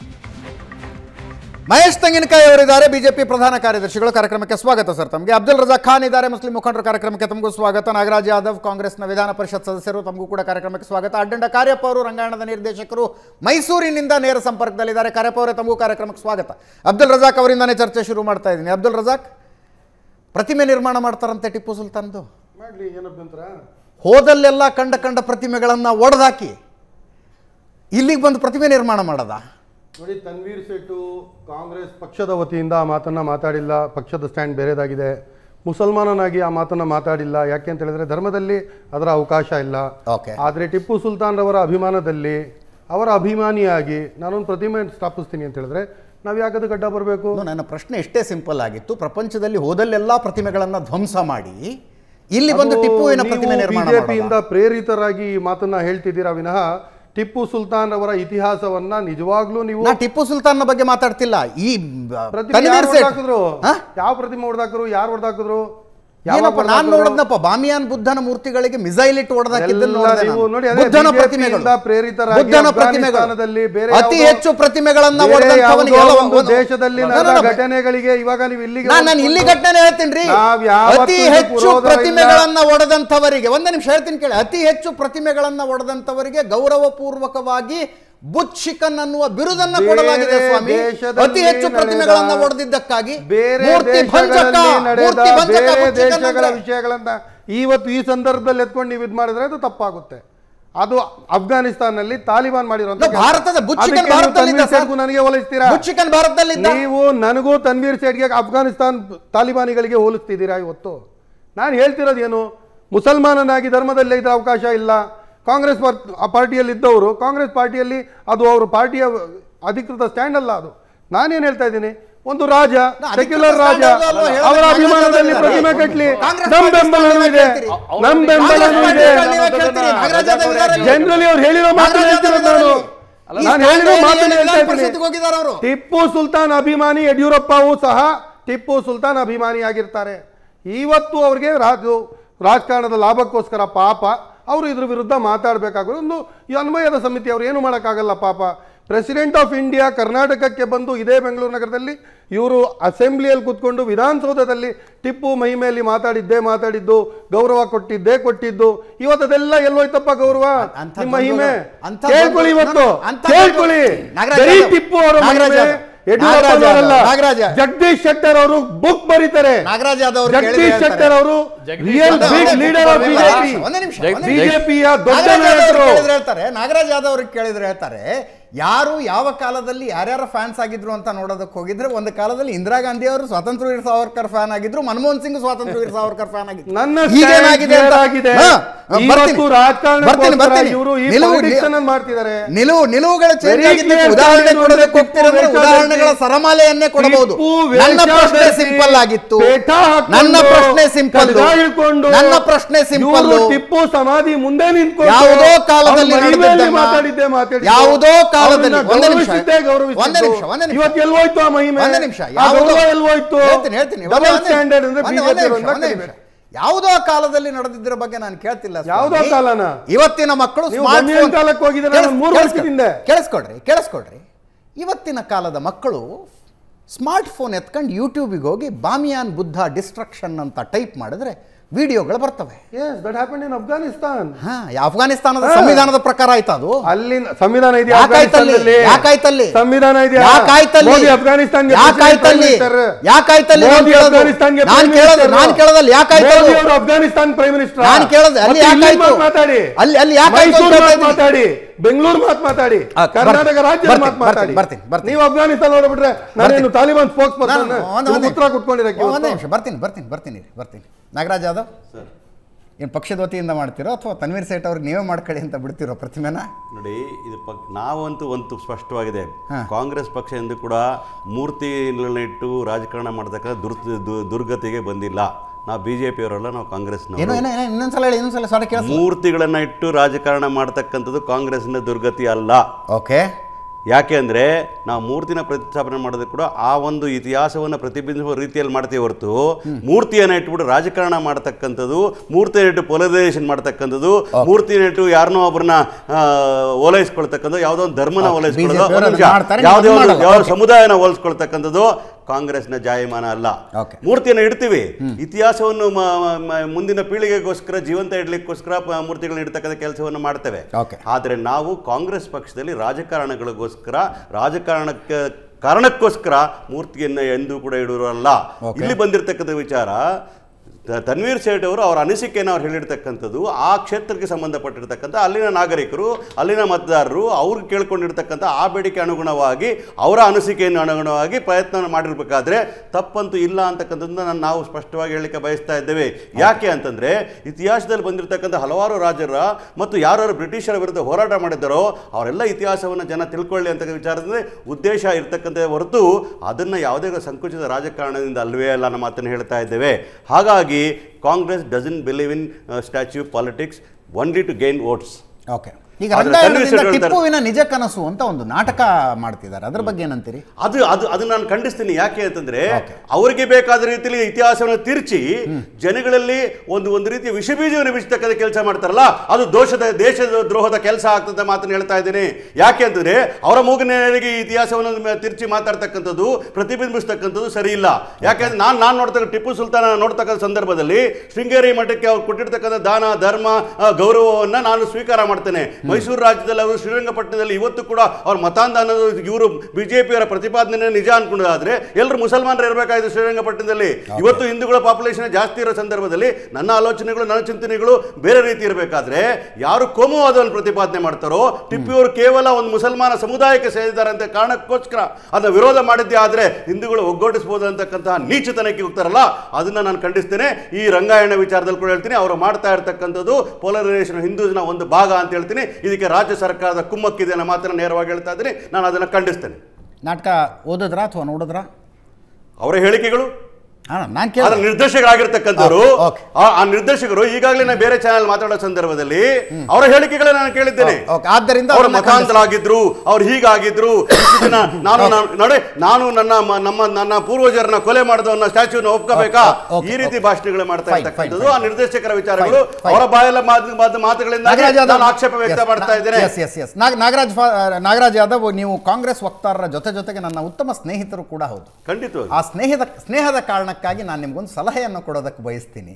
[SPEAKER 1] ಮಹೇಶ್ ತೆಂಗಿನಕಾಯಿ ಅವರಿದ್ದಾರೆ ಬಿಜೆಪಿ ಪ್ರಧಾನ ಕಾರ್ಯದರ್ಶಿಗಳು ಕಾರ್ಯಕ್ರಮಕ್ಕೆ ಸ್ವಾಗತ ಸರ್ ತಮಗೆ ಅಬ್ದುಲ್ ರಜಾ ಖಾನ್ ಇದ್ದಾರೆ ಮುಸ್ಲಿಂ ಮುಖಂಡರು ಕಾರ್ಯಕ್ರಮಕ್ಕೆ ತಮಗೂ ಸ್ವಾಗತ ನಾಗರಾಜ್ ಯಾದವ್ ಕಾಂಗ್ರೆಸ್ನ ವಿಧಾನ ಪರಿಷತ್ ಸದಸ್ಯರು ತಮಗೂ ಕೂಡ ಕಾರ್ಯಕ್ರಮಕ್ಕೆ ಸ್ವಾಗತ ಅಡ್ಡಂಡ ಕಾರ್ಯಪ್ಪ ಅವರು ರಂಗಾಯಣದ ನಿರ್ದೇಶಕರು ಮೈಸೂರಿನಿಂದ ನೇರ ಸಂಪರ್ಕದಲ್ಲಿದ್ದಾರೆ ಕಾರ್ಯಪ್ಪ ಅವರೇ ತಮಗೂ ಕಾರ್ಯಕ್ರಮಕ್ಕೆ ಸ್ವಾಗತ ಅಬ್ದುಲ್ ರಜಾಕ್ ಅವರಿಂದಾನೇ ಚರ್ಚೆ ಶುರು ಮಾಡ್ತಾ ಇದ್ದೀನಿ ಅಬ್ದುಲ್ ರಜಾಕ್ ಪ್ರತಿಮೆ ನಿರ್ಮಾಣ ಮಾಡ್ತಾರಂತೆ ಟಿಪ್ಪು ಸುಲ್ತಾನ್ದು
[SPEAKER 4] ಮಾಡ್ಲಿ ಏನಭ್ಯಂತರ
[SPEAKER 1] ಹೋದಲ್ಲೆಲ್ಲ ಕಂಡ ಕಂಡ ಪ್ರತಿಮೆಗಳನ್ನು ಒಡೆದಾಕಿ ಇಲ್ಲಿಗೆ ಬಂದು ಪ್ರತಿಮೆ ನಿರ್ಮಾಣ ಮಾಡದ
[SPEAKER 4] ನೋಡಿ ತನ್ವೀರ್ ಸೇಠು ಕಾಂಗ್ರೆಸ್ ಪಕ್ಷದ ವತಿಯಿಂದ ಆ ಮಾತನ್ನ ಮಾತಾಡಿಲ್ಲ ಪಕ್ಷದ ಸ್ಟ್ಯಾಂಡ್ ಬೇರೆದಾಗಿದೆ ಮುಸಲ್ಮಾನನಾಗಿ ಆ ಮಾತನ್ನ ಮಾತಾಡಿಲ್ಲ ಯಾಕೆ ಅಂತ ಹೇಳಿದ್ರೆ ಧರ್ಮದಲ್ಲಿ ಅದರ ಅವಕಾಶ ಇಲ್ಲ
[SPEAKER 1] ಓಕೆ
[SPEAKER 4] ಆದರೆ ಟಿಪ್ಪು ಸುಲ್ತಾನ್ ರವರ ಅಭಿಮಾನದಲ್ಲಿ ಅವರ ಅಭಿಮಾನಿಯಾಗಿ ನಾನೊಂದು ಪ್ರತಿಮೆ ಸ್ಥಾಪಿಸ್ತೀನಿ ಅಂತ ಹೇಳಿದ್ರೆ ನಾವು ಯಾಕದು ಗಡ್ಡ ಬರಬೇಕು
[SPEAKER 1] ನನ್ನ ಪ್ರಶ್ನೆ ಎಷ್ಟೇ ಸಿಂಪಲ್ ಆಗಿತ್ತು ಪ್ರಪಂಚದಲ್ಲಿ ಹೋದಲ್ಲೆಲ್ಲ ಪ್ರತಿಮೆಗಳನ್ನ ಧ್ವಂಸ ಮಾಡಿ ಇಲ್ಲಿ ಬಂದು ಟಿಪ್ಪುವಿನ ಪ್ರತಿಮೆ ನಿರ್ಮಾಣ
[SPEAKER 4] ಬಿಜೆಪಿಯಿಂದ ಪ್ರೇರಿತರಾಗಿ ಈ ಮಾತನ್ನ ಹೇಳ್ತಿದ್ದೀರಾ ವಿನಃ ಟಿಪ್ಪು ಸುಲ್ತಾನ್ ಅವರ ಇತಿಹಾಸವನ್ನ ನಿಜವಾಗ್ಲೂ ನೀವು
[SPEAKER 1] ನಾ ಟಿಪ್ಪು ಸುಲ್ತಾನ್ನ ಬಗ್ಗೆ ಮಾತಾಡ್ತಿಲ್ಲ ಈ
[SPEAKER 4] ಪ್ರತಿಮೆ
[SPEAKER 1] ತನ್ವೀರ್
[SPEAKER 4] ಯಾರು
[SPEAKER 1] ಸೇಠ್
[SPEAKER 4] ಹೊಡ್ದಾಕಿದ್ರು ಯಾವ ಪ್ರತಿಮೆ ಹೊಡೆದಾಕರು ಯಾರು ಹೊಡೆದಾಕಿದ್ರು
[SPEAKER 1] ಏನಪ್ಪ ನಾನ್ ನೋಡಿದ್ನಪ್ಪ ಬಾಮಿಯಾನ್ ಬುದ್ಧನ ಮೂರ್ತಿಗಳಿಗೆ ಮಿಸೈಲ್ ಇಟ್ಟು ಹೊಡೆದಾಕಿದ್ದನ್ನ
[SPEAKER 4] ಎಲ್ಲ
[SPEAKER 1] ನೋಡ್ದೆ
[SPEAKER 4] ನೀವು
[SPEAKER 1] ನಾನು.
[SPEAKER 4] ನೋಡಿ, ಅದೇ
[SPEAKER 1] ಬುದ್ಧನ
[SPEAKER 4] BJP
[SPEAKER 1] ಪ್ರತಿಮೆಗಳು
[SPEAKER 4] ಯಿಂದ ಪ್ರೇರಿತರಾಗಿ
[SPEAKER 1] ಬುದ್ಧನ ಪ್ರತಿಮೆಗಳು
[SPEAKER 4] ಅಫ್ಘಾನಿಸ್ತಾನದಲ್ಲಿ ಬೇರೆ
[SPEAKER 1] ಅತಿ
[SPEAKER 4] ಯಾವುದೋ-
[SPEAKER 1] ಹೆಚ್ಚು ಪ್ರತಿಮೆಗಳನ್ನ
[SPEAKER 4] ಬೇರೆ
[SPEAKER 1] ಹೊಡೆದಂಥವನಿಗೆ
[SPEAKER 4] ಯಾವುದೋ
[SPEAKER 1] ಎಲ್ಲ-
[SPEAKER 4] ಒಂದು
[SPEAKER 1] ಒಂದು-
[SPEAKER 4] ದೇಶದಲ್ಲಿ
[SPEAKER 1] No,
[SPEAKER 4] ನಡೆದ
[SPEAKER 1] no, no.
[SPEAKER 4] ಘಟನೆಗಳಿಗೆ ಇವಾಗ ನೀವು ಇಲ್ಲಿಗೆ
[SPEAKER 1] ನಾನ್ ನಾನು ಇಲ್ಲಿ ಘಟನೆ ಹೇಳ್ತೀನಿ
[SPEAKER 4] ನಾವ್ ಯಾವತ್ತೂ
[SPEAKER 1] ಅತಿ
[SPEAKER 4] ಇದಕ್ಕೆ
[SPEAKER 1] ಹೆಚ್ಚು
[SPEAKER 4] ವಿರೋಧ ಇಲ್ಲ.
[SPEAKER 1] ಪ್ರತಿಮೆಗಳನ್ನ ಒಡೆದಂಥವರಿಗೆ ಒಂದೇ ನಿಮಿಷ ಹೇಳ್ತೀನಿ ಕೇಳಿ ಅತಿ ಹೆಚ್ಚು ಪ್ರತಿಮೆಗಳನ್ನ ಒಡೆದಂಥವರಿಗೆ ಗೌರವಪೂರ್ವಕವಾಗಿ ಬುಚ್ ಚಿಕನ್ ಅನ್ನುವ ಬಿರುದನ್ನ
[SPEAKER 4] ಬೇರೆ
[SPEAKER 1] ಕೊಡಲಾಗಿದೆ ಸ್ವಾಮಿ
[SPEAKER 4] ದೇಶದಲ್ಲಿ
[SPEAKER 1] ಅತಿ ಹೆಚ್ಚು
[SPEAKER 4] ನಡೆದ
[SPEAKER 1] ಪ್ರತಿಮೆಗಳನ್ನ ಒಡೆದಿದ್ದಕ್ಕಾಗಿ
[SPEAKER 4] ಬೇರೆ
[SPEAKER 1] ಮೂರ್ತಿ ಭಂಜಕ
[SPEAKER 4] ದೇಶಗಳಲ್ಲಿ ನಡೆದ
[SPEAKER 1] ಮೂರ್ತಿ ಭಂಜಕ
[SPEAKER 4] ಬೇರೆ
[SPEAKER 1] ಬುಚ್ ಚಿಕನ್
[SPEAKER 4] ದೇಶಗಳ
[SPEAKER 1] ಅಂದ್ರೆ-
[SPEAKER 4] ವಿಷಯಗಳನ್ನ ಇವತ್ತು ಈ ಸಂದರ್ಭದಲ್ಲಿ ಎತ್ಕೊಂಡು ನೀವು ಇದು ಮಾಡಿದ್ರೆ ಅದು ತಪ್ಪಾಗುತ್ತೆ ಅದು ಅಫ್ಘಾನಿಸ್ತಾನಲ್ಲಿ ತಾಲಿಬಾನ್ ಮಾಡಿರುವಂತ
[SPEAKER 1] ನಾವು ಭಾರತದ ಬುಚ್ ಚಿಕನ್ ಭಾರತದಲ್ಲಿದ್ದ ಸರ್.
[SPEAKER 4] ನನಗೆ ಹೋಲಿಸ್ತೀರಾ
[SPEAKER 1] ಬುಚ್ ಚಿಕನ್ ಭಾರತದಲ್ಲಿದ್ದ
[SPEAKER 4] ನೀವು ನನಗೂ ತನ್ವೀರ್ ಸೇಠ್ಗೆ ಅಫ್ಘಾನಿಸ್ತಾನ್ ತಾಲಿಬಾನಿಗಳಿಗೆ ಹೋಲಿಸ್ತಿದ್ದೀರಾ ಇವತ್ತು ನಾನು ಹೇಳ್ತಿರೋದು ಏನು ಮುಸಲ್ಮಾನನಾಗಿ ಧರ್ಮದಲ್ಲಿ ಇದ್ರ ಅವಕಾಶ ಇಲ್ಲ ಕಾಂಗ್ರೆಸ್ ಪಾರ್- ಆ ಪಾರ್ಟಿಯಲ್ಲಿ ಇದ್ದವರು ಕಾಂಗ್ರೆಸ್ ಪಾರ್ಟಿಯಲ್ಲಿ ಅದು ಅವ್ರ ಪಾರ್ಟಿಯ ಅಧಿಕೃತ ಸ್ಟ್ಯಾಂಡ್ ಅಲ್ಲ ಅದು ನಾನೇನ್ ಹೇಳ್ತಾ ಇದ್ದೀನಿ ಒಂದು ರಾಜ ಸೆಕ್ಯುಲರ್ ರಾಜ ಅವರ ಅಭಿಮಾನದಲ್ಲಿ ಪ್ರತಿಮೆ ಕಟ್ಲಿ ನಮ್ ಬೆಂಬಲನೂ ಇದೆ ನಮ್ ಬೆಂಬಲನೂ ಇದೆ ಜನರಲಿ ಅವ್ರು ಹೇಳಿರೋ ಮಾತು ಹೇಳ್ತಿರೋದು ನಾನು ನಾನು ಹೇಳಿರೋ ಮಾತನ್ನ ಹೇಳ್ತಾ ಇದ್ದೀನಿ ಟಿಪ್ಪು ಸುಲ್ತಾನ್ ಅಭಿಮಾನಿ ಯಡಿಯೂರಪ್ಪವೂ ಸಹ ಟಿಪ್ಪು ಸುಲ್ತಾನ್ ಅಭಿಮಾನಿ ಆಗಿರ್ತಾರೆ ಇವತ್ತು ಅವ್ರಿಗೆ ರಾಜು ರಾಜಕಾರಣದ ಲಾಭಕ್ಕೋಸ್ಕರ ಪಾಪ ಅವರು ಇದ್ರ ವಿರುದ್ಧ ಮಾತಾಡಬೇಕಾಗೋದು ಒಂದು ಈ ಅನ್ವಯದ ಸಮಿತಿ ಅವ್ರು ಏನು ಮಾಡೋಕ್ಕಾಗಲ್ಲ ಪಾಪ ಪ್ರೆಸಿಡೆಂಟ್ ಆಫ್ ಇಂಡಿಯಾ ಕರ್ನಾಟಕಕ್ಕೆ ಬಂದು ಇದೇ ಬೆಂಗಳೂರು ನಗರದಲ್ಲಿ ಇವರು ಅಸೆಂಬ್ಲಿಯಲ್ಲಿ ಕೂತ್ಕೊಂಡು ವಿಧಾನಸೌಧದಲ್ಲಿ ಟಿಪ್ಪು ಮಹಿಮೆಯಲ್ಲಿ ಮಾತಾಡಿದ್ದೇ ಮಾತಾಡಿದ್ದು ಗೌರವ ಕೊಟ್ಟಿದ್ದೇ ಕೊಟ್ಟಿದ್ದು ಇವತ್ತದೆಲ್ಲ ಎಲ್ಲೋಯ್ತಪ್ಪ ಗೌರವ
[SPEAKER 1] ಅಂಥ
[SPEAKER 4] ನಿಮ್ಮ ಮಹಿಮೆ
[SPEAKER 1] ಅಂಥ
[SPEAKER 4] ಕೇಳ್ಕೊಳ್ಳಿ ಇವತ್ತು
[SPEAKER 1] ಅಂಥ
[SPEAKER 4] ಕೇಳ್ಕೊಳ್ಳಿ
[SPEAKER 1] ನಾಗರಾಜ್
[SPEAKER 4] ಬರೀ
[SPEAKER 1] ಯಾದವ್.
[SPEAKER 4] ಟಿಪ್ಪು ಅವರ
[SPEAKER 1] ನಾಗರಾಜ್
[SPEAKER 4] ಮಹಿಮೆ
[SPEAKER 1] ಯಾದವ್.
[SPEAKER 4] ಯಡಿಯೂರಪ್ಪನವರಲ್ಲ
[SPEAKER 1] ನಾಗರಾಜ್ ಯಾದವ್.
[SPEAKER 4] ಜಗದೀಶ್ ಶೆಟ್ಟರ್ ಅವರು ಬುಕ್ ಬರೀತಾರೆ
[SPEAKER 1] ನಾಗರಾಜ್ ಯಾದವ್ ಅವ್ರು ಕೇಳಿದ್ರೆ
[SPEAKER 4] ಜಗದೀಶ್
[SPEAKER 1] ಹೇಳ್ತಾರೆ.
[SPEAKER 4] ಶೆಟ್ಟರ್ ಅವರು ರಿಯಲ್
[SPEAKER 1] ಒಂದೇ
[SPEAKER 4] ಬಿಗ್
[SPEAKER 1] ನಿಮಿಷ,
[SPEAKER 4] ಲೀಡರ್ ಆಫ್
[SPEAKER 1] ಒಂದೇ
[SPEAKER 4] ಬಿಜೆಪಿ
[SPEAKER 1] ನಿಮಿಷ, ಒಂದೇ ನಿಮಿಷ, ಒಂದೇ ನಿಮಿಷ.
[SPEAKER 4] ಬಿಜೆಪಿಯ ದೊಡ್ಡ
[SPEAKER 1] ನಾಗರಾಜ್ ಯಾದವ್ ಅವ್ರು
[SPEAKER 4] ನಾಯಕರು
[SPEAKER 1] ಕೇಳಿದ್ರೆ ಹೇಳ್ತಾರೆ ನಾಗರಾಜ್ ಯಾದವ್ ಅವ್ರಿಗೆ ಕೇಳಿದ್ರೆ ಹೇಳ್ತಾರೆ ಯಾರು ಯಾವ ಕಾಲದಲ್ಲಿ ಯಾರ್ಯಾರ ಫ್ಯಾನ್ಸ್ ಆಗಿದ್ರು ಅಂತ ನೋಡೋದಕ್ಕೆ ಹೋಗಿದ್ರೆ ಒಂದು ಕಾಲದಲ್ಲಿ ಇಂದಿರಾ ಗಾಂಧಿ ಅವರು ಸ್ವಾತಂತ್ರ್ಯ ವೀರ ಸಾವರ್ಕರ್ ಫ್ಯಾನ್ ಆಗಿದ್ರು ಮನಮೋಹನ್ ಸಿಂಗ್ ಸ್ವಾತಂತ್ರ್ಯ ವೀರ ಸಾವರ್ಕರ್ ಫ್ಯಾನ್ ಆಗಿದ್ರು
[SPEAKER 4] ನನ್ನ
[SPEAKER 1] ಈಗೇನಾಗಿದೆ
[SPEAKER 4] stand
[SPEAKER 1] ಅಂತ
[SPEAKER 4] clear ಆಗಿದೆ.
[SPEAKER 1] ಹಾ,
[SPEAKER 4] ಇವತ್ತು
[SPEAKER 1] ಬರ್ತೀನಿ.
[SPEAKER 4] ರಾಜಕಾರಣಕ್ಕೋಸ್ಕರ
[SPEAKER 1] ಬರ್ತೀನಿ, ಬರ್ತೀನಿ.
[SPEAKER 4] ಇವರು ಈ
[SPEAKER 1] ನಿಲುವು-
[SPEAKER 4] politics ಅನ್ನ ಮಾಡ್ತಿದ್ದಾರೆ
[SPEAKER 1] ನಿಲುವು ನಿಲುವುಗಳ ಚೇಂಜ್
[SPEAKER 4] Very
[SPEAKER 1] ಆಗಿದ್ದಕ್ಕೆ
[SPEAKER 4] clear
[SPEAKER 1] ಉದಾಹರಣೆ
[SPEAKER 4] ಏನು
[SPEAKER 1] ಕೊಡೋದಕ್ಕೆ
[SPEAKER 4] ಅಂದ್ರೆ
[SPEAKER 1] ಹೋಗ್ತಿರೋದ್ರೆ
[SPEAKER 4] ಟಿಪ್ಪು
[SPEAKER 1] ಉದಾಹರಣೆಗಳ
[SPEAKER 4] ವೇಷ
[SPEAKER 1] ಸರಮಾಲೆಯನ್ನೇ ಕೊಡಬಹುದು
[SPEAKER 4] ಟಿಪ್ಪು
[SPEAKER 1] ನನ್ನ
[SPEAKER 4] ವೇಷ
[SPEAKER 1] ಪ್ರಶ್ನೆ
[SPEAKER 4] ಧರಿಸಿ,
[SPEAKER 1] ಸಿಂಪಲ್ ಆಗಿತ್ತು
[SPEAKER 4] ಪೇಟ ಹಾಕೊಂಡು,
[SPEAKER 1] ನನ್ನ ಪ್ರಶ್ನೆ ಸಿಂಪಲ್
[SPEAKER 4] ಕಡ್ಗ ಹಿಡ್ಕೊಂಡು,
[SPEAKER 1] ನನ್ನ ಪ್ರಶ್ನೆ ಸಿಂಪಲ್
[SPEAKER 4] ಇವರು ಟಿಪ್ಪು ಸಮಾಧಿ ಮುಂದೆ ನಿಂತ್ಕೊಂಡು
[SPEAKER 1] ಯಾವುದೋ ಕಾಲದಲ್ಲಿ
[SPEAKER 4] ಅವ್ರ ಮೈ ಮೇಲೆ
[SPEAKER 1] ನಡೆದಿದ್ದನ್ನ-
[SPEAKER 4] ಮಾತಾಡಿದ್ದೆ ಮಾತಾಡಿದ್ದು.
[SPEAKER 1] ಯಾವುದೋ ಕಾಲದಲ್ಲಿ-
[SPEAKER 4] ಅವ್ರನ್ನ
[SPEAKER 1] ಒಂದೇ ನಿಮಿಷ.
[SPEAKER 4] ಗೌರವಿಸಿದ್ದೇ ಗೌರವಿಸಿದ್ದು.
[SPEAKER 1] ಒಂದೇ ನಿಮಿಷ, ಒಂದೇ ನಿಮಿಷ.
[SPEAKER 4] ಇವತ್ತು ಎಲ್ಲೋಯ್ತು ಆ ಮಹಿಮೆ
[SPEAKER 1] ಒಂದೇ ನಿಮಿಷ
[SPEAKER 4] ಆ
[SPEAKER 1] ಯಾವುದೋ-
[SPEAKER 4] ಗೌರವ ಎಲ್ಲೋಯ್ತು
[SPEAKER 1] ಹೇಳ್ತೀನಿ ಹೇಳ್ತೀನಿ ಒಂದೇ-
[SPEAKER 4] ಡಬಲ್
[SPEAKER 1] ಒಂದೇ-
[SPEAKER 4] ಸ್ಟ್ಯಾಂಡರ್ಡ್ ಅಂದ್ರೆ
[SPEAKER 1] ಒಂದೇ-
[SPEAKER 4] ಬಿಜೆಪಿ
[SPEAKER 1] ಒಂದೇ ನಿಮಿಷ, ಒಂದೇ ನಿಮಿಷ. ಯಾವುದೋ ಕಾಲದಲ್ಲಿ ನಡೆದಿದ್ದರ ಬಗ್ಗೆ ನಾನು ಕೇಳ್ತಿಲ್ಲ ಸ್ವಾಮಿ.
[SPEAKER 4] ಯಾವುದೋ ಕಾಲನ?
[SPEAKER 1] ಇವತ್ತಿನ ಮಕ್ಕಳು
[SPEAKER 4] ನೀವು
[SPEAKER 1] ಸ್ಮಾರ್ಟ್
[SPEAKER 4] ಬನ್ನಿಯನ್
[SPEAKER 1] ಫೋನ್
[SPEAKER 4] ಕಾಲಕ್ಕೆ ಹೋಗಿದ್ದೀರಾ?
[SPEAKER 1] ಕೇಳಿಸ್-
[SPEAKER 4] ನಾನು ಮೂರು
[SPEAKER 1] ಕೇಳಿಸ್ಕೊ-
[SPEAKER 4] ವರ್ಷದ ಹಿಂದೆ.
[SPEAKER 1] ಕೇಳಿಸ್ಕೊಡ್ರಿ ಕೇಳಿಸ್ಕೊಡ್ರಿ ಇವತ್ತಿನ ಕಾಲದ ಮಕ್ಕಳು ಸ್ಮಾರ್ಟ್ ಫೋನ್ ಎತ್ಕೊಂಡು ಯೂಟ್ಯೂಬಿಗೆ ಹೋಗಿ ಬಾಮಿಯಾನ್ ಬುದ್ಧ ಡಿಸ್ಟ್ರಕ್ಷನ್ ಅಂತ ಟೈಪ್ ಮಾಡಿದ್ರೆ ವಿಡಿಯೋಗಳು ಬರ್ತವೆ
[SPEAKER 4] Yes, that happened in Afghanistan.
[SPEAKER 1] ಹಾ ಅಫ್ಘಾನಿಸ್ತಾನದ
[SPEAKER 4] ಹಾ.
[SPEAKER 1] ಸಂವಿಧಾನದ ಪ್ರಕಾರ ಆಯ್ತಾ ಅದು
[SPEAKER 4] ಅಲ್ಲಿನ ಸಂವಿಧಾನ ಇದೆಯಾ
[SPEAKER 1] ಯಾಕಾಯ್ತಲ್ಲಿ?
[SPEAKER 4] ಅಫ್ಘಾನಿಸ್ತಾನದಲ್ಲಿ?
[SPEAKER 1] ಯಾಕಾಯ್ತಲ್ಲಿ?
[SPEAKER 4] ಸಂವಿಧಾನ ಇದೆಯಾ
[SPEAKER 1] ಯಾಕಾಯ್ತಲ್ಲಿ?
[SPEAKER 4] ಮೋದಿ ಅಫ್ಘಾನಿಸ್ತಾನ್ಗೆ
[SPEAKER 1] ಯಾಕಾಯ್ತಲ್ಲಿ?
[SPEAKER 4] president, prime minister.
[SPEAKER 1] ಯಾಕಾಯ್ತಲ್ಲಿ ನಾನು
[SPEAKER 4] ಮೋದಿ
[SPEAKER 1] ಕೇಳೋದು?
[SPEAKER 4] ಅಫ್ಘಾನಿಸ್ತಾನ್ಗೆ
[SPEAKER 1] ನಾನು
[SPEAKER 4] prime
[SPEAKER 1] ಕೇಳೋದು-
[SPEAKER 4] minister.
[SPEAKER 1] ನಾನು ಕೇಳೋದಲ್ಲ, ಯಾಕಾಯ್ತು
[SPEAKER 4] ಮೋದಿ
[SPEAKER 1] ಅದು?
[SPEAKER 4] ಅವರು ಅಫ್ಘಾನಿಸ್ತಾನ್ ಪ್ರೈಮ್ ಮಿನಿಸ್ಟರ್
[SPEAKER 1] ನಾನು ಕೇಳೋದು, ಅಲ್ಲಿ ಯಾಕಾಯ್ತು?
[SPEAKER 4] ಮಾತಾಡಿ
[SPEAKER 1] ಅಲ್ಲಿ- ಅಲ್ಲಿ ಯಾಕಾಯ್ತು ಅಂತ
[SPEAKER 4] ಮೈಸೂರು ಮಾತು
[SPEAKER 1] ಹೇಳ್ತಾ
[SPEAKER 4] ಮಾತಾಡಿ ಬೆಂಗಳೂರು ಮಾತು ಮಾತಾಡಿ
[SPEAKER 1] ಆ, ಬರ್ತೀನಿ,
[SPEAKER 4] ಕರ್ನಾಟಕ ರಾಜ್ಯದ
[SPEAKER 1] ಬರ್ತೀನಿ,
[SPEAKER 4] ಮಾತು ಮಾತಾಡಿ
[SPEAKER 1] ಬರ್ತೀನಿ, ಬರ್ತೀನಿ.
[SPEAKER 4] ನೀವು ಅಫ್ಘಾನಿಸ್ತಾನ ನೋಡ್ಬಿಟ್ರೆ ನಾನೇನು ತಾಲಿಬಾನ್ ಸ್ಪೋಕ್ಸ್
[SPEAKER 1] ನಾನು
[SPEAKER 4] ಪರ್ಸನ್
[SPEAKER 1] ಒಂದು- ಒಂದು
[SPEAKER 4] ಉತ್ತರ ಕೊಟ್ಕೊಂಡಿರಕ್ಕೆ
[SPEAKER 1] ಒಂದು ನಿಮಿಷ ಬರ್ತೀನಿ ಬರ್ತೀನಿ ಬರ್ತೀನಿ ಬರ್ತೀನಿ ನಾಗರಾಜ್ ಯಾದವ್ ಏನು ಪಕ್ಷದ ವತಿಯಿಂದ ಮಾಡ್ತಿರೋ ಅಥವಾ ತನ್ವೀರ್ ಸೇಠ್ ಅವ್ರಿಗೆ ನೀವೇ ಮಾಡ್ಕೊಳ್ಳಿ ಅಂತ ಬಿಡ್ತಿರೋ ಪ್ರತಿಮೆನ
[SPEAKER 12] ನೋಡಿ ಇದು ಪಕ್ ನಾವಂತೂ ಒಂದು ಸ್ಪಷ್ಟವಾಗಿದೆ
[SPEAKER 1] ಹಾ.
[SPEAKER 12] ಕಾಂಗ್ರೆಸ್ ಪಕ್ಷ ಎಂದು ಕೂಡ ಮೂರ್ತಿಗಳನ್ನ ಇಟ್ಟು ರಾಜಕಾರಣ ಮಾಡತಕ್ಕ ದುರ್ ದು- ದುರ್ಗತಿಗೆ ಬಂದಿಲ್ಲ ನಾವು ಬಿ ಜೆ ಪಿಯವರಲ್ಲ ನಾವು
[SPEAKER 1] ಏನೋ
[SPEAKER 12] ಕಾಂಗ್ರೆಸ್ನವರು
[SPEAKER 1] ಏನೋ ಏನೋ ಇನ್ನೊಂದ್ಸಲ ಹೇಳಿ ಇನ್ನೊಂದ್ಸಲ ಸಾರಿ ಕೇಳಿಸ್
[SPEAKER 12] ಮೂರ್ತಿಗಳನ್ನ ಇಟ್ಟು ರಾಜಕಾರಣ ಮಾಡ್ತಕ್ಕಂಥದ್ದು ಕಾಂಗ್ರೆಸ್ನ ದುರ್ಗತಿ ಅಲ್ಲ
[SPEAKER 1] ಓಕೆ
[SPEAKER 12] ಯಾಕೆ ಅಂದರೆ ನಾವು ಮೂರ್ತಿನ ಪ್ರತಿಷ್ಠಾಪನೆ ಮಾಡೋದು ಕೂಡ ಆ ಒಂದು ಇತಿಹಾಸವನ್ನು ಪ್ರತಿಬಿಂಬಿಸುವ ರೀತಿಯಲ್ಲಿ ಮಾಡ್ತೀವಿ ಹೊರತು ಮೂರ್ತಿಯನ್ನು ಇಟ್ಬಿಟ್ಟು ರಾಜಕಾರಣ ಮಾಡ್ತಕ್ಕಂಥದ್ದು ಮೂರ್ತಿಯನ್ನು ಇಟ್ಟು ಪೊಲರೈಸೇಷನ್ ಮಾಡ್ತಕ್ಕಂಥದ್ದು ಮೂರ್ತಿಯನ್ನು ಇಟ್ಟು ಯಾರನ್ನೋ ಒಬ್ಬರನ್ನ ಓಲೈಸ್ಕೊಳ್ತಕ್ಕಂಥದ್ದು ಯಾವುದೋ ಒಂದು ಧರ್ಮನ
[SPEAKER 1] Okay,
[SPEAKER 12] ಓಲೈಸ್ಕೊಳ್ಳೋದು
[SPEAKER 1] BJP ಯವರು
[SPEAKER 12] ಒಂದು ನಿಮಿಷ.
[SPEAKER 1] ಅದನ್ನ ಮಾಡ್ತಾರೆ, ನೀವು
[SPEAKER 12] ಯಾವುದೇ
[SPEAKER 1] ಅದನ್ನ
[SPEAKER 12] ಒಂದು
[SPEAKER 1] ಮಾಡಲ್ಲ.
[SPEAKER 12] ಯಾವ
[SPEAKER 1] Okay.
[SPEAKER 12] ಸಮುದಾಯನ ಹೋಲಿಸ್ಕೊಳ್ತಕ್ಕಂಥದ್ದು ಕಾಂಗ್ರೆಸ್ನ ಜಾಯಮಾನ ಅಲ್ಲ
[SPEAKER 1] Okay.
[SPEAKER 12] ಮೂರ್ತಿಯನ್ನು ಇಡ್ತೀವಿ ಇತಿಹಾಸವನ್ನು ಮ- ಮ- ಮುಂದಿನ ಪೀಳಿಗೆಗೋಸ್ಕರ ಜೀವಂತ ಇಡ್ಲಿಕ್ಕೋಸ್ಕರ ಪ- ಮೂರ್ತಿಗಳನ್ನ ಇಡ್ತಕ್ಕಂಥ ಕೆಲಸವನ್ನು ಮಾಡ್ತೇವೆ
[SPEAKER 1] Okay.
[SPEAKER 12] ಆದರೆ ನಾವು ಕಾಂಗ್ರೆಸ್ ಪಕ್ಷದಲ್ಲಿ ರಾಜಕಾರಣಗಳಿಗೋಸ್ಕರ ರಾಜಕಾರಣಕ್ಕೆ ಕಾರಣಕ್ಕೋಸ್ಕರ ಮೂರ್ತಿಯನ್ನು ಎಂದೂ ಕೂಡ ಇಡುವರಲ್ಲ
[SPEAKER 1] Okay.
[SPEAKER 12] ಇಲ್ಲಿ ಬಂದಿರತಕ್ಕಂಥ ವಿಚಾರ ತ- ತನ್ವೀರ್ ಸೇಠ್ ಅವರು ಅವರ ಅನಿಸಿಕೆಯನ್ನು ಅವ್ರು ಹೇಳಿರ್ತಕ್ಕಂಥದ್ದು ಆ ಕ್ಷೇತ್ರಕ್ಕೆ ಸಂಬಂಧಪಟ್ಟಿರ್ತಕ್ಕಂಥ ಅಲ್ಲಿನ ನಾಗರಿಕರು ಅಲ್ಲಿನ ಮತದಾರರು ಅವ್ರು ಕೇಳ್ಕೊಂಡಿರ್ತಕ್ಕಂಥ ಆ ಬೇಡಿಕೆ ಅನುಗುಣವಾಗಿ ಅವರ ಅನಿಸಿಕೆಯನ್ನು ಅನುಗುಣವಾಗಿ ಪ್ರಯತ್ನವನ್ನು ಮಾಡಿರ್ಬೇಕಾದ್ರೆ ತಪ್ಪಂತೂ ಇಲ್ಲ ಅಂತಕ್ಕಂಥದ್ದನ್ನ ನಾನು ನಾವು ಸ್ಪಷ್ಟವಾಗಿ ಹೇಳಲಿಕ್ಕೆ ಬಯಸ್ತಾ ಇದ್ದೇವೆ ಯಾಕೆ ಅಂತಂದ್ರೆ ಇತಿಹಾಸದಲ್ಲಿ ಬಂದಿರತಕ್ಕಂಥ ಹಲವಾರು ರಾಜರ ಮತ್ತು ಯಾರು ಬ್ರಿಟಿಷರ ವಿರುದ್ಧ ಹೋರಾಟ ಮಾಡಿದ್ದಾರೋ ಅವರೆಲ್ಲ ಇತಿಹಾಸವನ್ನು ಜನ ತಿಳ್ಕೊಳ್ಳಿ ಅಂತ ವಿಚಾರದಿಂದ ಉದ್ದೇಶ ಇರ್ತಕ್ಕಂಥ ಹೊರತು ಅದನ್ನು ಯಾವುದೇ ಸಂಕುಚಿತ ರಾಜಕಾರಣದಿಂದ ಅಲ್ವೇ ಅಲ್ಲ ನಮ್ಮ ಮಾತನ್ನು ಹೇಳ್ತಾ ಇದ್ದೇವೆ ಹಾಗಾಗಿ Congress doesn't believe in statue politics only to gain votes
[SPEAKER 1] okay ಈಗ
[SPEAKER 12] ಆದ್ರೆ
[SPEAKER 1] ರಂಗಾಯಣದಿಂದ
[SPEAKER 12] ತನ್ವೀರ್ ಸೇಠ್ ಹೇಳ್ತಾರೆ-
[SPEAKER 1] ಟಿಪ್ಪುವಿನ ನಿಜ ಕನಸು ಅಂತ ಒಂದು ನಾಟಕ ಮಾಡ್ತಿದ್ದಾರೆ ಅದ್ರ ಬಗ್ಗೆ ಏನಂತೀರಿ
[SPEAKER 12] ಅದು ಅದು ಅದು ನಾನು ಖಂಡಿಸ್ತೀನಿ ಯಾಕೆ ಅಂತಂದ್ರೆ ಅವರಿಗೆ ಬೇಕಾದ ರೀತಿಯಲ್ಲಿ ಇತಿಹಾಸವನ್ನು ತಿರ್ಚಿ ಜನಗಳಲ್ಲಿ ಒಂದು ಒಂದು ರೀತಿಯ ವಿಷಬೀಜವನ್ನು ಬಿಚ್ಚತಕ್ಕಂಥ ಕೆಲಸ ಮಾಡ್ತಾರಲ್ಲ ಅದು ದೋಷದ ದೇಶದ ದ್ರೋಹದ ಕೆಲಸ ಆಗ್ತದೆ ಮಾತನ್ನು ಹೇಳ್ತಾ ಇದ್ದೀನಿ ಯಾಕೆ ಅಂತಂದ್ರೆ ಅವರ ಮೂಗಿನಲ್ಲಿ ಈ ಇತಿಹಾಸವನ್ನು ಮ- ತಿರ್ಚಿ ಮಾತಾಡ್ತಕ್ಕಂಥದ್ದು ಪ್ರತಿಬಿಂಬಿಸ್ತಕ್ಕಂಥದ್ದು ಸರಿ ಇಲ್ಲ ಯಾಕೆಂದ್ರೆ ನಾನು ನಾನು ನೋಡ್ತಕ್ಕ ಟಿಪ್ಪು ಸುಲ್ತಾನ ನೋಡ್ತಕ್ಕಂಥ ಸಂದರ್ಭದಲ್ಲಿ ಶೃಂಗೇರಿ ಮಠಕ್ಕೆ ಅವ್ರು ಕೊಟ್ಟಿರ್ತಕ್ಕಂಥ ದಾನ ಧರ್ಮ ಆ, ಗೌರವವನ್ನು ನಾನು ಸ್ವೀಕಾರ ಮಾಡ್ತೇನೆ ಮೈಸೂರು ರಾಜ್ಯದಲ್ಲಿ ಅವರು ಶ್ರೀರಂಗಪಟ್ಟಣದಲ್ಲಿ ಇವತ್ತು ಕೂಡ ಅವ್ರ ಮತಾಂಧ ಅನ್ನೋದು ಇವರು ಬಿಜೆಪಿಯವರ ಪ್ರತಿಪಾದನೆ ನಿಜ ಅನ್ಕೊಂಡಾದ್ರೆ ಎಲ್ಲರೂ ಮುಸಲ್ಮಾನರು ಇರಬೇಕಾಯ್ತು ಶ್ರೀರಂಗಪಟ್ಟಣದಲ್ಲಿ ಇವತ್ತು ಹಿಂದೂಗಳ ಪಾಪ್ಯುಲೇಷನ್ ಜಾಸ್ತಿ ಇರೋ ಸಂದರ್ಭದಲ್ಲಿ ನನ್ನ ಆಲೋಚನೆಗಳು ನನ್ನ ಚಿಂತನೆಗಳು ಬೇರೆ ರೀತಿ ಇರಬೇಕಾದ್ರೆ ಯಾರು ಕೋಮುವಾದವನ್ನು ಪ್ರತಿಪಾದನೆ ಮಾಡ್ತಾರೋ ಟಿಪ್ಪು ಅವರು ಕೇವಲ ಒಂದು ಮುಸಲ್ಮಾನ ಸಮುದಾಯಕ್ಕೆ ಸೇರಿದ್ದಾರೆ ಅಂತ ಕಾರಣಕ್ಕೋಸ್ಕರ ಅದನ್ನ ವಿರೋಧ ಮಾಡಿದ್ದೇ ಆದ್ರೆ ಹಿಂದೂಗಳು ಒಗ್ಗೂಡಿಸಬಹುದು ಅಂತಕ್ಕಂತಹ ನೀಚತನಕ್ಕೆ ಹೋಗ್ತಾರಲ್ಲ ಅದನ್ನ ನಾನು ಖಂಡಿಸ್ತೇನೆ ಈ ರಂಗಾಯಣ ವಿಚಾರದಲ್ಲಿ ಕೂಡ ಹೇಳ್ತೀನಿ ಅವರು ಮಾಡ್ತಾ ಇರ್ತಕ್ಕಂಥದ್ದು ಪೋಲರೈಸೇಷನ್ ಹಿಂದೂಸ್ನ ಒಂದು ಭಾಗ ಅಂತ ಹೇಳ್ತೀನಿ ಇದಕ್ಕೆ ರಾಜ್ಯ ಸರ್ಕಾರದ ಕುಮ್ಮಕ್ಕಿದೆ ಅನ್ನೋ ಮಾತನ್ನ ನೇರವಾಗಿ ಹೇಳ್ತಾ ಇದ್ದೀನಿ ನಾನು ಅದನ್ನು ಖಂಡಿಸ್ತೇನೆ
[SPEAKER 1] ನಾಟಕ ಓದಿದ್ರಾ ಅಥವಾ ನೋಡಿದ್ರಾ
[SPEAKER 12] ಅವರ ಹೇಳಿಕೆಗಳು
[SPEAKER 1] ನಾನು
[SPEAKER 12] ಅದರ ನಿರ್ದೇಶಕರಾಗಿರ್ತಕ್ಕಂಥವ್ರು ಆ- ಆ ನಿರ್ದೇಶಕರು ಈಗಾಗಲೇ ನಾನು ಬೇರೆ ಚಾನೆಲ್ ಮಾತಾಡೋ ಸಂದರ್ಭದಲ್ಲಿ ಅವರ ಹೇಳಿಕೆಗಳನ್ನ ನಾನು ಕೇಳಿದ್ದೇನೆ
[SPEAKER 1] ಓಕೆ, ಆದ್ದರಿಂದ
[SPEAKER 12] ಅವರು
[SPEAKER 1] ಅದನ್ನ
[SPEAKER 12] ಮತಾಂತರಾಗಿದ್ರು ಅವ್ರು ಹೀಗಾಗಿದ್ರು ಇಷ್ಟು ದಿನ ನಾನು ನಾನು- ನೋಡಿ ನಾನು ನನ್ನ ಮ- ನಮ್ಮ ನನ್ನ ಪೂರ್ವಜರನ್ನ ಕೊಲೆ ಮಾಡಿದವನ್ನ ಸ್ಟ್ಯಾಚ್ಯೂನ ಒಪ್ಕೋಬೇಕಾ ಈ ರೀತಿ ಭಾಷಣಗಳು ಮಾಡ್ತಾ ಇರ್ತಕ್ಕಂಥದ್ದು ಆ ನಿರ್ದೇಶಕರ ವಿಚಾರಗಳು ಅವರ ಬಾಯಲ್ಲ ಮಾತು ಮಾತು- ಮಾತುಗಳಿಂದ
[SPEAKER 1] ನಾಗರಾಜ್ ಯಾದವ್
[SPEAKER 12] ನಾನು ಆಕ್ಷೇಪ ವ್ಯಕ್ತ ಮಾಡ್ತಾ ಇದ್ದೇನೆ
[SPEAKER 1] ಎಸ್ ಎಸ್ ಎಸ್ ನಾಗರಾಜ್ ಫಾ- ನಾಗರಾಜ್ ಯಾದವ್ ನೀವು ಕಾಂಗ್ರೆಸ್ ವಕ್ತಾರರ ಜೊತೆ ಜೊತೆಗೆ ನನ್ನ ಉತ್ತಮ ಸ್ನೇಹಿತರು ಕೂಡ ಹೌದು
[SPEAKER 12] ಖಂಡಿತವಾಗಿ
[SPEAKER 1] ಆ ಸ್ನೇಹದ ಸ್ನೇಹದ ಕಾರಣಕ್ಕಾಗಿ ನಾನು ನಿಮ್ಗೊಂದು ಸಲಹೆಯನ್ನು ಕೊಡೋದಕ್ಕೆ ಬಯಸ್ತೀನಿ